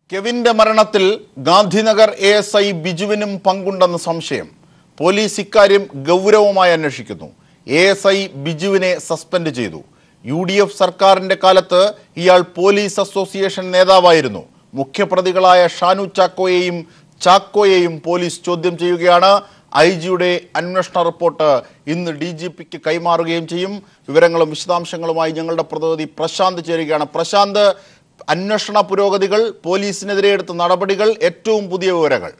കെവിന്റെ മരണത്തിൽ Gandhinagar A S I ബിജുവിനും പങ്കുണ്ടെന്ന് സംശയം പോലീസ് ഇക്കാര്യം ഗൗരവമായി അന്വേഷിക്കുന്നു എ എസ് ഐ ബിജുവിനെ സസ്പെൻഡ് ചെയ്തു യു ഡി എഫ് സർക്കാരിന്റെ കാലത്ത് ഇയാൾ പോലീസ് അസോസിയേഷൻ നേതാവായിരുന്നു മുഖ്യപ്രതികളായ ഷാനു ചാക്കോയെയും ചാക്കോയെയും പോലീസ് ചോദ്യം ചെയ്യുകയാണ് ഐ ജിയുടെ അന്വേഷണ റിപ്പോർട്ട് ഇന്ന് ഡി ജി പിക്ക് കൈമാറുകയും ചെയ്യും വിവരങ്ങളും വിശദാംശങ്ങളുമായി ഞങ്ങളുടെ പ്രതിനിധി പ്രശാന്ത് ചേരുകയാണ് പ്രശാന്ത് അന്വേഷണ പുരോഗതികൾ പോലീസിനെതിരെ എടുത്ത നടപടികൾ ഏറ്റവും പുതിയ വിവരങ്ങൾ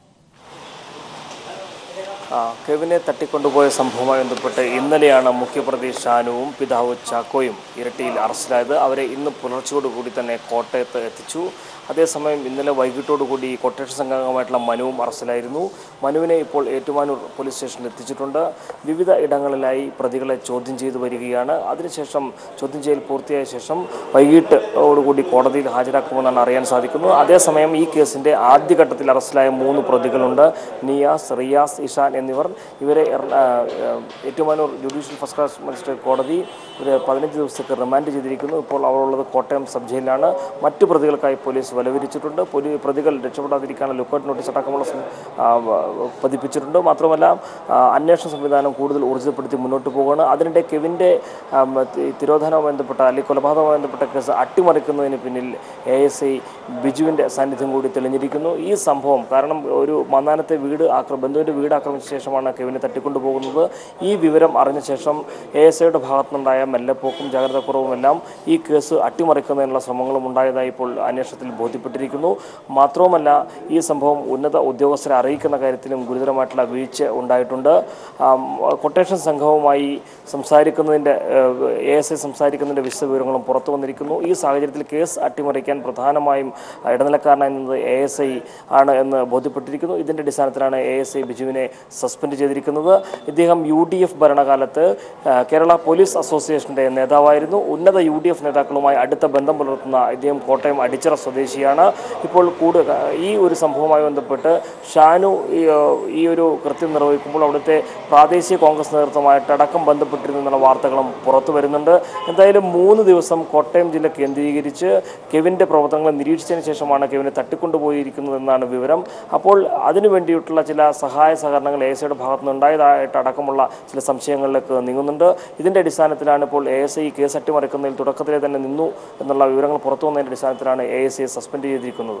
ആ, കെവിനെ തട്ടിക്കൊണ്ടുപോയ സംഭവവുമായി ബന്ധപ്പെട്ട് ഇന്നലെയാണ് മുഖ്യപ്രതി ഷാനുവും പിതാവ് ചാക്കോയും ഇരട്ടിയിൽ അറസ്റ്റിലായത് അവരെ ഇന്ന് പുലർച്ചയോടുകൂടി തന്നെ കോട്ടയത്ത് എത്തിച്ചു അതേസമയം ഇന്നലെ വൈകിട്ടോടുകൂടി കൊട്ടേഷൻ സംഘമായിട്ടുള്ള മനുവും അറസ്റ്റിലായിരുന്നു മനുവിനെ ഇപ്പോൾ ഏറ്റുമാനൂർ പോലീസ് സ്റ്റേഷനിൽ എത്തിച്ചിട്ടുണ്ട് വിവിധ ഇടങ്ങളിലായി പ്രതികളെ ചോദ്യം ചെയ്തു വരികയാണ് അതിനുശേഷം ചോദ്യം ചെയ്യൽ പൂർത്തിയായ ശേഷം വൈകിട്ട് ഓടുകൂടി കോടതിയിൽ ഹാജരാക്കുമെന്നാണ് അറിയാൻ സാധിക്കുന്നത് അതേസമയം ഈ കേസിന്റെ ആദ്യഘട്ടത്തിൽ അറസ്റ്റിലായ മൂന്ന് പ്രതികളുണ്ട് നിയാസ് റിയാസ് ഇഷാൻ എന്നിവർ ഇവരെ എറ- ആ, ആ, Ettumanoor judicial first class magistrate കോടതി ഇവരെ പതിനഞ്ച് ദിവസത്തേക്ക് റിമാൻഡ് ചെയ്തിരിക്കുന്നു ഇപ്പോൾ അവരുള്ളത് കോട്ടയം സബ് ജയിലിലാണ് മറ്റു പ്രതികൾക്കായി പോലീസ് വലവിരിച്ചിട്ടുണ്ട് പോലീ പ്രതികൾ രക്ഷപ്പെടാതിരിക്കാനുള്ള ലുക്കൌട്ട് നോട്ടീസ് അടക്കമുള്ള സം- ആ, വ- പതിപ്പിച്ചിട്ടുണ്ട് മാത്രമല്ല ആ, അന്വേഷണ സംവിധാനം കൂടുതൽ ഊർജിതപ്പെടുത്തി മുന്നോട്ട് പോവുകയാണ് അതിനിടെ കെവിൻ്റെ ആ, മ- തി- തിരോധാനവുമായി ബന്ധപ്പെട്ട അല്ലെങ്കിൽ കൊലപാതകവുമായി ബന്ധപ്പെട്ട കേസ് അട്ടിമറിക്കുന്നതിന് പിന്നിൽ എ എസ് ഐ ബിജുവിൻ്റെ സാന്നിധ്യം കൂടി തെളിഞ്ഞിരിക്കുന്നു ഈ സംഭവം കാരണം ഒരു മന്നാനത്തെ വീട് ആക്ര ബന്ധുവിൻ്റെ വീട് ആക്രമിച്ച ശേഷമാണ് കെവിനെ തട്ടിക്കൊണ്ടുപോകുന്നത് ഈ വിവരം അറിഞ്ഞ ശേഷം എ എസ് ഐയുടെ ഭാഗത്തുനിന്നുണ്ടായ മെല്ലെപ്പോക്കും ജാഗ്രതക്കുറവുമെല്ലാം ഈ കേസ് അട്ടിമറിക്കുന്നതിനുള്ള ശ്രമങ്ങളും ഉണ്ടായതായി ഇപ്പോൾ അന്വേഷണത്തിൽ ബോധ്യപ്പെട്ടിരിക്കുന്നു മാത്രവുമല്ല ഈ സംഭവം ഉന്നത ഉദ്യോഗസ്ഥരെ അറിയിക്കുന്ന കാര്യത്തിലും ഗുരുതരമായിട്ടുള്ള വീഴ്ച ഉണ്ടായിട്ടുണ്ട് ആം, കൊട്ടേഷൻ സംഘവുമായി സംസാരിക്കുന്നതിൻ്റെ എ എസ് ഐ സംസാരിക്കുന്നതിൻ്റെ വിശദവിവരങ്ങളും പുറത്തു വന്നിരിക്കുന്നു ഈ സാഹചര്യത്തിൽ കേസ് അട്ടിമറിക്കാൻ പ്രധാനമായും ഇടനിലക്കാരനായി നിന്നത് എ എസ് ഐ ആണ് എന്ന് ബോധ്യപ്പെട്ടിരിക്കുന്നു ഇതിൻ്റെ അടിസ്ഥാനത്തിലാണ് എ എസ് ഐ ബിജുവിനെ സസ്പെൻഡ് ചെയ്തിരിക്കുന്നത് ഇദ്ദേഹം യു ഡി എഫ് ഭരണകാലത്ത് ആ, കേരള പോലീസ് അസോസിയേഷൻ്റെ നേതാവായിരുന്നു ഉന്നത യു ഡി എഫ് നേതാക്കളുമായി അടുത്ത ബന്ധം പുലർത്തുന്ന ഇദ്ദേഹം കോട്ടയം അടിച്ചിറ സ്വദേശിയാണ് ഇപ്പോൾ കൂടുതൽ ഈ ഒരു സംഭവവുമായി ബന്ധപ്പെട്ട് ഷാനു ഈ, ആ, ഈ ഒരു കൃത്യം നിർവഹിക്കുമ്പോൾ അവിടുത്തെ പ്രാദേശിക കോൺഗ്രസ് നേതൃത്വമായിട്ട് അടക്കം ബന്ധപ്പെട്ടിരുന്നു എന്നുള്ള വാർത്തകളും പുറത്തു വരുന്നുണ്ട് എന്തായാലും മൂന്ന് ദിവസം കോട്ടയം ജില്ല കേന്ദ്രീകരിച്ച് കെവിൻ്റെ പ്രവർത്തനങ്ങൾ നിരീക്ഷിച്ചതിന് ശേഷമാണ് കെവിനെ തട്ടിക്കൊണ്ടുപോയിരിക്കുന്നതെന്നാണ് വിവരം അപ്പോൾ അതിനു വേണ്ടിയിട്ടുള്ള ചില സഹായ സഹകരണങ്ങൾ എ എസ് ഐയുടെ ഭാഗത്തു നിന്നുണ്ടായതായിട്ട് അടക്കമുള്ള ചില സംശയങ്ങളിലേക്ക് നീങ്ങുന്നുണ്ട് ഇതിൻ്റെ അടിസ്ഥാനത്തിലാണ് ഇപ്പോൾ എ എസ് ഐ കേസ് അട്ടിമറിക്കുന്നതിൽ തുടക്കത്തിലെ തന്നെ നിന്നു എന്നുള്ള വിവരങ്ങൾ പുറത്തു വന്നതിൻ്റെ അടിസ്ഥാനത്തിലാണ് എ എസ് ഐ സസ്പെൻഡ് ചെയ്തിരിക്കുന്നത്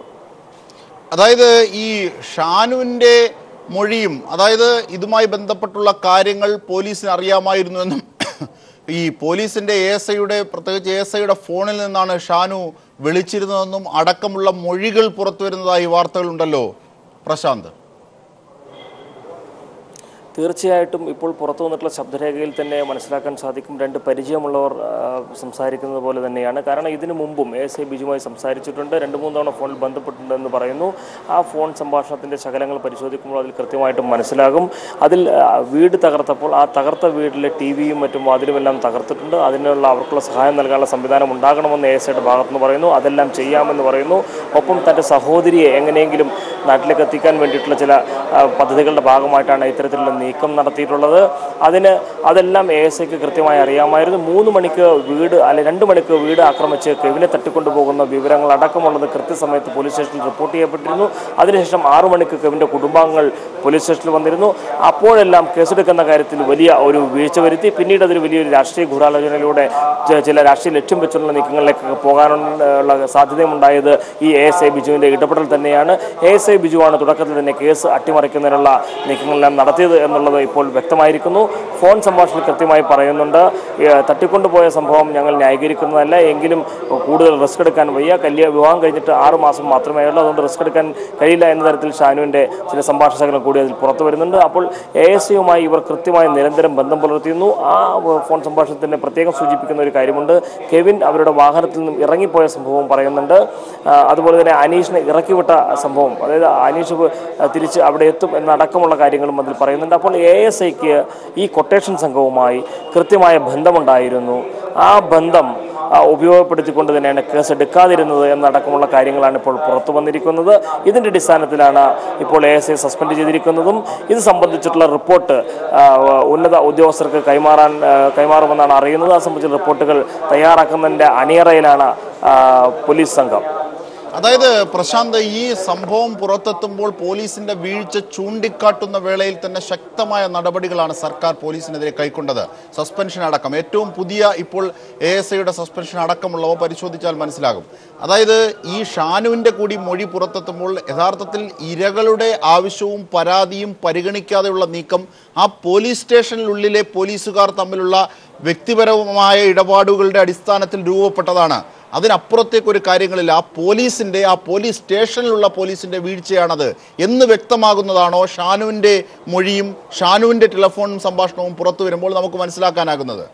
അതായത് ഈ ഷാനുവിൻ്റെ മൊഴിയും അതായത് ഇതുമായി ബന്ധപ്പെട്ടുള്ള കാര്യങ്ങൾ പോലീസിന് അറിയാമായിരുന്നു എന്നും ഈ പോലീസിന്റെ എ എസ് ഐയുടെ പ്രത്യേകിച്ച് എ എസ് ഐയുടെ ഫോണിൽ നിന്നാണ് ഷാനു വിളിച്ചിരുന്നതെന്നും അടക്കമുള്ള മൊഴികൾ പുറത്തു വരുന്നതായി വാർത്തകളുണ്ടല്ലോ പ്രശാന്ത് തീർച്ചയായിട്ടും ഇപ്പോൾ പുറത്തു വന്നിട്ടുള്ള ശബ്ദരേഖയിൽ തന്നെ മനസ്സിലാക്കാൻ സാധിക്കും രണ്ട് പരിചയമുള്ളവർ ആ, സംസാരിക്കുന്നത് പോലെ തന്നെയാണ് കാരണം ഇതിനു മുമ്പും എ എസ് ഐ ബിജുമായി സംസാരിച്ചിട്ടുണ്ട് രണ്ട് മൂന്ന് തവണ ഫോണിൽ ബന്ധപ്പെട്ടിട്ടുണ്ടെന്ന് പറയുന്നു ആ ഫോൺ സംഭാഷണത്തിൻ്റെ ശകലങ്ങൾ പരിശോധിക്കുമ്പോൾ അതിൽ കൃത്യമായിട്ടും മനസ്സിലാകും അതിൽ ആ, വീട് തകർത്തപ്പോൾ ആ തകർത്ത വീട്ടിലെ ടി വിയും മറ്റും വാതിലുമെല്ലാം തകർത്തിട്ടുണ്ട് അതിനുള്ള അവർക്കുള്ള സഹായം നൽകാനുള്ള സംവിധാനം ഉണ്ടാകണമെന്ന് എ എസ് ഐയുടെ ഭാഗത്തുനിന്ന് പറയുന്നു അതെല്ലാം ചെയ്യാമെന്ന് പറയുന്നു ഒപ്പം തൻ്റെ സഹോദരിയെ എങ്ങനെയെങ്കിലും നാട്ടിലേക്ക് എത്തിക്കാൻ വേണ്ടിയിട്ടുള്ള ചില ആ, പദ്ധതികളുടെ ഭാഗമായിട്ടാണ് ഇത്തരത്തിലുള്ള നീക്കം നടത്തിയിട്ടുള്ളത് അതിന് അതെല്ലാം എ എസ് ഐക്ക് കൃത്യമായി അറിയാമായിരുന്നു മൂന്ന് മണിക്ക് വീട് അല്ലെ രണ്ട് മണിക്ക് വീട് ആക്രമിച്ച് കെവിനെ തട്ടിക്കൊണ്ടുപോകുന്ന വിവരങ്ങൾ അടക്കമുള്ളത് കൃത്യസമയത്ത് പോലീസ് സ്റ്റേഷനിൽ റിപ്പോർട്ട് ചെയ്യപ്പെട്ടിരുന്നു അതിനുശേഷം ആറു മണിക്ക് കെവിൻ്റെ കുടുംബാംഗങ്ങൾ പോലീസ് സ്റ്റേഷനിൽ വന്നിരുന്നു അപ്പോഴെല്ലാം കേസെടുക്കുന്ന കാര്യത്തിൽ വലിയ ഒരു വീഴ്ച വരുത്തി പിന്നീട് അതൊരു വലിയൊരു രാഷ്ട്രീയ ഗൂഢാലോചനയിലൂടെ ച- ചില രാഷ്ട്രീയ ലക്ഷ്യം വെച്ചുള്ള നീക്കങ്ങളിലേക്ക് പോകാനുള്ള സാധ്യതയുണ്ടായത് ഈ എ എസ് ഐ ബിജുവിൻ്റെ ഇടപെടൽ തന്നെയാണ് എ എസ് ഐ ബിജുവാണ് തുടക്കത്തിൽ തന്നെ കേസ് അട്ടിമറിക്കുന്നതിനുള്ള നീക്കങ്ങളെല്ലാം നടത്തിയത് എന്നുള്ളത് ഇപ്പോൾ വ്യക്തമായിരിക്കുന്നു ഫോൺ സംഭാഷണത്തിൽ കൃത്യമായി പറയുന്നുണ്ട് ഏ, തട്ടിക്കൊണ്ടുപോയ സംഭവം ഞങ്ങൾ ന്യായീകരിക്കുന്നതല്ല എങ്കിലും കൂടുതൽ റിസ്ക് എടുക്കാൻ വയ്യ കല്യാ വിവാഹം കഴിഞ്ഞിട്ട് ആറ് മാസം മാത്രമേ ഉള്ളൂ അതുകൊണ്ട് റിസ്ക് എടുക്കാൻ കഴിയില്ല എന്ന തരത്തിൽ ഷാനുവിൻ്റെ ചില സംഭാഷണങ്ങൾ കൂടി അതിൽ പുറത്തു വരുന്നുണ്ട് അപ്പോൾ എ എസ് യുമായി ഇവർ കൃത്യമായി നിരന്തരം ബന്ധം പുലർത്തിയിരുന്നു ആ ഫോൺ സംഭാഷണത്തിന് പ്രത്യേകം സൂചിപ്പിക്കുന്ന ഒരു കാര്യമുണ്ട് കെവിൻ അവരുടെ വാഹനത്തിൽ നിന്നും ഇറങ്ങിപ്പോയ സംഭവം പറയുന്നുണ്ട് ആ, അതുപോലെ തന്നെ അനീഷിനെ ഇറക്കിവിട്ട സംഭവം അതായത് അനീഷ് പ്- തിരിച്ച് അവിടെ എത്തും എന്നടക്കമുള്ള കാര്യങ്ങളും അതിൽ പറയുന്നുണ്ട് അപ്പോൾ എ എസ് ഐക്ക് ഈ കൊട്ടേഷൻ സംഘവുമായി കൃത്യമായ ബന്ധമുണ്ടായിരുന്നു ആ ബന്ധം ആ, ഉപയോഗപ്പെടുത്തിക്കൊണ്ട് തന്നെയാണ് കേസ് എടുക്കാതിരുന്നത് എന്നടക്കമുള്ള കാര്യങ്ങളാണ് ഇപ്പോൾ പുറത്തു വന്നിരിക്കുന്നത് ഇതിൻ്റെ അടിസ്ഥാനത്തിലാണ് ഇപ്പോൾ എ എസ് ഐ സസ്പെൻഡ് ചെയ്തിരിക്കുന്നതും ഇത് സംബന്ധിച്ചിട്ടുള്ള റിപ്പോർട്ട് ആ, ഉന്നത ഉദ്യോഗസ്ഥർക്ക് കൈമാറാൻ ആ, കൈമാറുമെന്നാണ് അറിയുന്നത് ആ സംബന്ധിച്ച റിപ്പോർട്ടുകൾ തയ്യാറാക്കുന്നതിൻ്റെ അണിയറയിലാണ് ആ, പോലീസ് സംഘം അതായത് പ്രശാന്ത് ഈ സംഭവം പുറത്തെത്തുമ്പോൾ പോലീസിന്റെ വീഴ്ച ചൂണ്ടിക്കാട്ടുന്ന വേളയിൽ തന്നെ ശക്തമായ നടപടികളാണ് സർക്കാർ പോലീസിനെതിരെ കൈക്കൊണ്ടത് സസ്പെൻഷൻ അടക്കം ഏറ്റവും പുതിയ ഇപ്പോൾ എ എസ് ഐയുടെ സസ്പെൻഷൻ അടക്കമുള്ളവ പരിശോധിച്ചാൽ മനസ്സിലാകും അതായത് ഈ ഷാനുവിന്റെ കൂടി മൊഴി പുറത്തെത്തുമ്പോൾ യഥാർത്ഥത്തിൽ ഇരകളുടെ ആവശ്യവും പരാതിയും പരിഗണിക്കാതെയുള്ള നീക്കം ആ പോലീസ് സ്റ്റേഷനിലുള്ളിലെ പോലീസുകാർ തമ്മിലുള്ള വ്യക്തിപരമായ ഇടപാടുകളുടെ അടിസ്ഥാനത്തിൽ രൂപപ്പെട്ടതാണ് അതിനപ്പുറത്തേക്ക് ഒരു കാര്യങ്ങളില്ല ആ പോലീസിന്റെ ആ പോലീസ് സ്റ്റേഷനിലുള്ള പോലീസിന്റെ വീഴ്ചയാണത് എന്ന് വ്യക്തമാകുന്നതാണോ ഷാനുവിന്റെ മൊഴിയും ഷാനുവിന്റെ ടെലിഫോൺ സംഭാഷണവും പുറത്തു വരുമ്പോൾ നമുക്ക് മനസ്സിലാക്കാനാകുന്നത്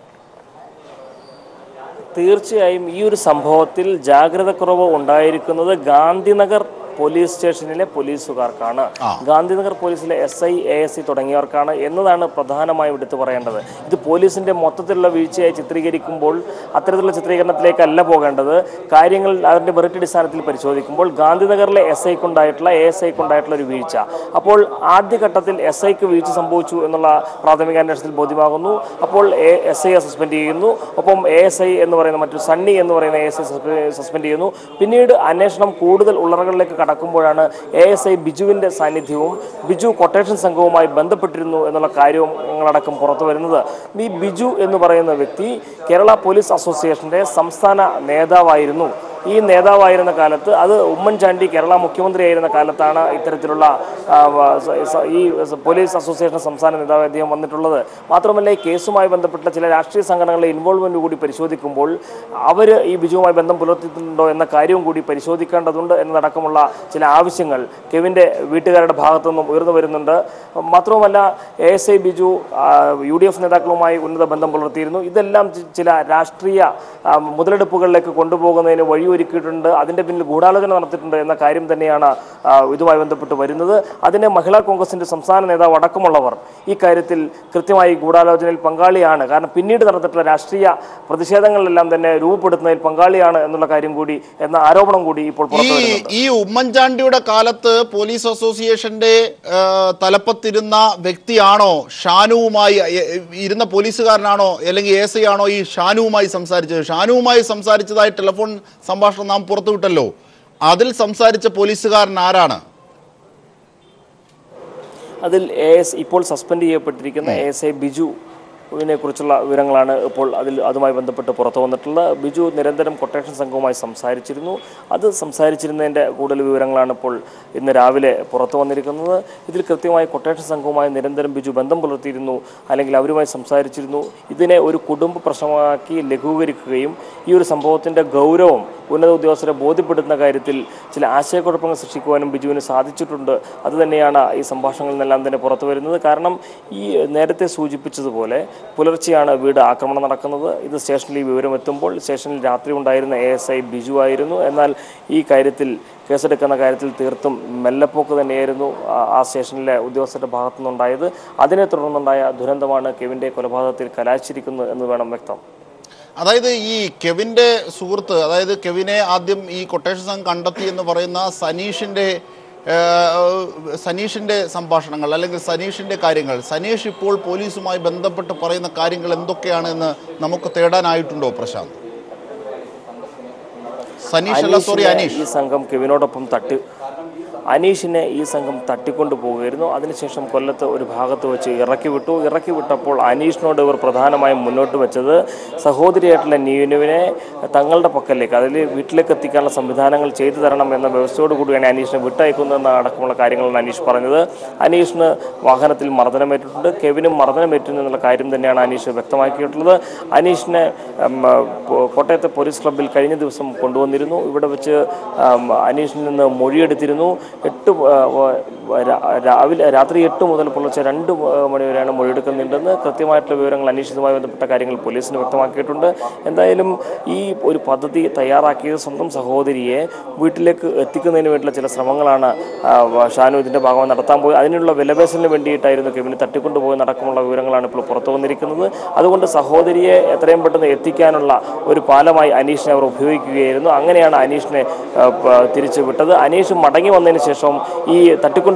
തീർച്ചയായും ഈ ഒരു സംഭവത്തിൽ ജാഗ്രത കുറവ് ഉണ്ടായിരിക്കുന്നത് ഗാന്ധിനഗർ പോലീസ് സ്റ്റേഷനിലെ പോലീസുകാർക്കാണ് ഗാന്ധിനഗർ പോലീസിലെ S I A S C തുടങ്ങിയവർക്കാണ് എന്നതാണ് പ്രധാനമായും എടുത്തു പറയേണ്ടത് ഇത് പോലീസിന്റെ മൊത്തത്തിലുള്ള വീഴ്ചയായി ചിത്രീകരിക്കുമ്പോൾ അത്തരത്തിലുള്ള ചിത്രീകരണത്തിലേക്കല്ല പോകേണ്ടത് കാര്യങ്ങൾ അതിന്റെ മെറിറ്റ് അടിസ്ഥാനത്തിൽ പരിശോധിക്കുമ്പോൾ ഗാന്ധിനഗറിലെ എസ് ഐക്കുണ്ടായിട്ടുള്ള എ എസ് ഐക്കുണ്ടായിട്ടുള്ള ഒരു വീഴ്ച അപ്പോൾ ആദ്യഘട്ടത്തിൽ എസ് ഐക്ക് വീഴ്ച സംഭവിച്ചു എന്നുള്ള പ്രാഥമിക അന്വേഷണത്തിൽ ബോധ്യമാകുന്നു അപ്പോൾ എസ് ഐയെ സസ്പെൻഡ് ചെയ്യുന്നു ഒപ്പം എ എസ് ഐ എന്ന് പറയുന്ന മറ്റു സണ്ണി എന്ന് പറയുന്ന എ എസ് ഐ സസ്പെൻഡ് ചെയ്യുന്നു പിന്നീട് അന്വേഷണം കൂടുതൽ ഉള്ളറകളിലേക്ക് കടക്കുമ്പോഴാണ് എ എസ് ഐ ബിജുവിൻ്റെ സാന്നിധ്യവും ബിജു കൊട്ടേഷൻ സംഘവുമായി ബന്ധപ്പെട്ടിരുന്നു എന്നുള്ള കാര്യങ്ങളടക്കം പുറത്തു വരുന്നത് ഈ ബിജു എന്ന് പറയുന്ന വ്യക്തി കേരള പോലീസ് അസോസിയേഷൻ്റെ സംസ്ഥാന നേതാവായിരുന്നു ഈ നേതാവായിരുന്ന കാലത്ത് അത് ഉമ്മൻചാണ്ടി കേരള മുഖ്യമന്ത്രിയായിരുന്ന കാലത്താണ് ഇത്തരത്തിലുള്ള ആ, വ- സ- സ- ഈ സ- പോലീസ് അസോസിയേഷൻ സംസ്ഥാന നേതാവ് അദ്ദേഹം വന്നിട്ടുള്ളത് മാത്രമല്ല ഈ കേസുമായി ബന്ധപ്പെട്ട ചില രാഷ്ട്രീയ സംഘടനകളുടെ ഇൻവോൾവ്മെന്റ് കൂടി പരിശോധിക്കുമ്പോൾ അവർ ഈ ബിജുവുമായി ബന്ധം പുലർത്തിയിട്ടുണ്ടോ എന്ന കാര്യവും കൂടി പരിശോധിക്കേണ്ടതുണ്ട് എന്നതടക്കമുള്ള ചില ആവശ്യങ്ങൾ കെവിൻ്റെ വീട്ടുകാരുടെ ഭാഗത്തു നിന്നും ഉയർന്നു വരുന്നുണ്ട് മാത്രവുമല്ല A S I Biju U D F നേതാക്കളുമായി ഉന്നത ബന്ധം പുലർത്തിയിരുന്നു ഇതെല്ലാം ചി- ചില രാഷ്ട്രീയ ആ, മുതലെടുപ്പുകളിലേക്ക് കൊണ്ടുപോകുന്നതിന് വഴിയൊരുക്കിയിട്ടുണ്ട് അതിൻ്റെ പിന്നിൽ ഗൂഢാലോചന നടത്തിയിട്ടുണ്ട് എന്ന കാര്യം തന്നെയാണ് ആ, ഇതുമായി ബന്ധപ്പെട്ട് വരുന്നത് അതിന് മഹിളാ കോൺഗ്രസിന്റെ സംസ്ഥാന നേതാവ് അടക്കമുള്ളവർ ഈ കാര്യത്തിൽ കൃത്യമായി ഗൂഢാലോചനയിൽ പങ്കാളിയാണ് കാരണം പിന്നീട് നടന്നിട്ടുള്ള രാഷ്ട്രീയ പ്രതിഷേധങ്ങളിലെല്ലാം തന്നെ രൂപപ്പെടുത്തുന്നതിൽ പങ്കാളിയാണ് എന്നുള്ള കാര്യം കൂടി എന്ന ആരോപണം കൂടി ഇപ്പോൾ ഈ പുറത്തു വരുന്നുണ്ട് ഈ ഉമ്മൻചാണ്ടിയുടെ കാലത്ത് പോലീസ് അസോസിയേഷന്റെ ആ, തലപ്പത്തിരുന്ന വ്യക്തിയാണോ ഷാനുവുമായി എ- എ- ഇരുന്ന പോലീസുകാരനാണോ അല്ലെങ്കിൽ എ എസ് ഐ ആണോ ഈ ഷാനുവുമായി സംസാരിച്ചത് ഷാനുവുമായി സംസാരിച്ചതായി ടെലിഫോൺ സംഭാഷണം നാം പുറത്തുവിട്ടല്ലോ അതിൽ സംസാരിച്ച പോലീസുകാരൻ ആരാണ് അതിൽ എ എസ് ഇപ്പോൾ സസ്പെൻഡ് ചെയ്യപ്പെട്ടിരിക്കുന്ന എ എസ് ഐ ബിജു ിനെ കുറിച്ചുള്ള വിവരങ്ങളാണ് ഇപ്പോൾ അതിൽ അതുമായി ബന്ധപ്പെട്ട് പുറത്തു വന്നിട്ടുള്ളത് ബിജു നിരന്തരം കൊട്ടേഷൻ സംഘവുമായി സംസാരിച്ചിരുന്നു അത് സംസാരിച്ചിരുന്നതിൻ്റെ കൂടുതൽ വിവരങ്ങളാണ് ഇപ്പോൾ ഇന്ന് രാവിലെ പുറത്തു വന്നിരിക്കുന്നത് ഇതിൽ കൃത്യമായി കൊട്ടേഷൻ സംഘവുമായി നിരന്തരം ബിജു ബന്ധം പുലർത്തിയിരുന്നു അല്ലെങ്കിൽ അവരുമായി സംസാരിച്ചിരുന്നു ഇതിനെ ഒരു കുടുംബ പ്രശ്നമാക്കി ലഘൂകരിക്കുകയും ഈ ഒരു സംഭവത്തിൻ്റെ ഗൗരവം ഉന്നത ഉദ്യോഗസ്ഥരെ ബോധ്യപ്പെടുത്തുന്ന കാര്യത്തിൽ ചില ആശയക്കുഴപ്പങ്ങൾ സൃഷ്ടിക്കുവാനും ബിജുവിന് സാധിച്ചിട്ടുണ്ട് അതുതന്നെയാണ് ഈ സംഭാഷണങ്ങളിൽ നിന്നെല്ലാം തന്നെ പുറത്തു വരുന്നത് കാരണം ഈ നേരത്തെ സൂചിപ്പിച്ചതുപോലെ പുലർച്ചെയാണ് വീട് ആക്രമണം നടക്കുന്നത് ഇത് സ്റ്റേഷനിൽ ഈ വിവരം എത്തുമ്പോൾ സ്റ്റേഷനിൽ രാത്രി ഉണ്ടായിരുന്ന എ എസ് ഐ ബിജു ആയിരുന്നു എന്നാൽ ഈ കാര്യത്തിൽ കേസെടുക്കുന്ന കാര്യത്തിൽ തീർത്തും മെല്ലപ്പോക്ക് തന്നെയായിരുന്നു ആ- ആ സ്റ്റേഷനിലെ ഉദ്യോഗസ്ഥരുടെ ഭാഗത്തുനിന്നുണ്ടായത് അതിനെ തുടർന്നുണ്ടായ ദുരന്തമാണ് കെവിൻ്റെ കൊലപാതകത്തിൽ കലാശിരിക്കുന്നത് എന്ന് വേണം വ്യക്തം അതായത് ഈ കെവിന്റെ സുഹൃത്ത് അതായത് കെവിനെ ആദ്യം ഈ കൊട്ടേഷൻ സംഘം കണ്ടെത്തി എന്ന് പറയുന്ന സനീഷിന്റെ ആ, സനീഷിന്റെ സംഭാഷണങ്ങൾ അല്ലെങ്കിൽ സനീഷിന്റെ കാര്യങ്ങൾ സനീഷ് ഇപ്പോൾ പോലീസുമായി ബന്ധപ്പെട്ട് പറയുന്ന കാര്യങ്ങൾ എന്തൊക്കെയാണ് എന്ന് നമുക്ക് തേടാനായിട്ടുണ്ടോ പ്രശാന്ത് സനീഷ് അല്ല സോറി അനീഷിനെ അനീഷ് ഈ സംഘം കെവിനോടൊപ്പം തട്ടി അനീഷിനെ ഈ സംഘം തട്ടിക്കൊണ്ടു പോവുകയായിരുന്നു അതിനുശേഷം കൊല്ലത്ത് ഒരു ഭാഗത്ത് വെച്ച് ഇറക്കി വിട്ടു ഇറക്കി വിട്ടപ്പോൾ അനീഷിനോട് ഇവർ പ്രധാനമായും മുന്നോട്ട് വെച്ചത് സഹോദരിയായിട്ടുള്ള നീനുവിനെ തങ്ങളുടെ പക്കലേക്ക് അതിൽ വീട്ടിലേക്ക് എത്തിക്കാനുള്ള സംവിധാനങ്ങൾ ചെയ്തു തരണം എന്ന വ്യവസ്ഥയോട് കൂടിയാണ് അനീഷിനെ വിട്ടയക്കുന്നതെന്ന അടക്കമുള്ള കാര്യങ്ങളാണ് അനീഷ് പറഞ്ഞത് അനീഷിന് വാഹനത്തിൽ മർദ്ദനമേറ്റിട്ടുണ്ട് കെവിനും മർദ്ദനമേറ്റുന്നു എന്നുള്ള കാര്യം തന്നെയാണ് അനീഷ് വ്യക്തമാക്കിയിട്ടുള്ളത് അനീഷിനെ ഉം, പോ- കോട്ടയത്തെ പോലീസ് ക്ലബ്ബിൽ കഴിഞ്ഞ ദിവസം കൊണ്ടുവന്നിരുന്നു ഇവിടെ വെച്ച് ഉം, അനീഷിൽ നിന്ന് മൊഴിയെടുത്തിരുന്നു എട്ട് വ- വ- രാ- രാവിലെ രാത്രി എട്ട് മുതൽ പുലർച്ചെ രണ്ട് മണി വരെയാണ് മൊഴിയെടുക്കുന്നുണ്ടെന്ന് കൃത്യമായിട്ടുള്ള വിവരങ്ങൾ അന്വേഷിച്ചതുമായി ബന്ധപ്പെട്ട കാര്യങ്ങൾ പോലീസിന് വ്യക്തമാക്കിയിട്ടുണ്ട് എന്തായാലും ഈ ഒരു പദ്ധതി തയ്യാറാക്കിയത് സ്വന്തം സഹോദരിയെ വീട്ടിലേക്ക് എത്തിക്കുന്നതിന് വേണ്ടിയുള്ള ചില ശ്രമങ്ങളാണ് ആ, വ- ഷാനു ഇതിന്റെ ഭാഗമായി നടത്താൻ പോയി അതിനുള്ള വിലപേശലിന് വേണ്ടിയിട്ടായിരുന്നു കെവിനെ തട്ടിക്കൊണ്ടുപോയി നടക്കമുള്ള വിവരങ്ങളാണ് ഇപ്പോൾ പുറത്തു വന്നിരിക്കുന്നത് അതുകൊണ്ട് സഹോദരിയെ എത്രയും പെട്ടെന്ന് എത്തിക്കാനുള്ള ഒരു പാലമായി അനീഷിനെ അവർ ഉപയോഗിക്കുകയായിരുന്നു അങ്ങനെയാണ് അനീഷിനെ ആ, പ- തിരിച്ചു വിട്ടത് അനീഷ് മടങ്ങി വന്നതിന് ശേഷം ഈ തട്ടിക്കൊണ്ടു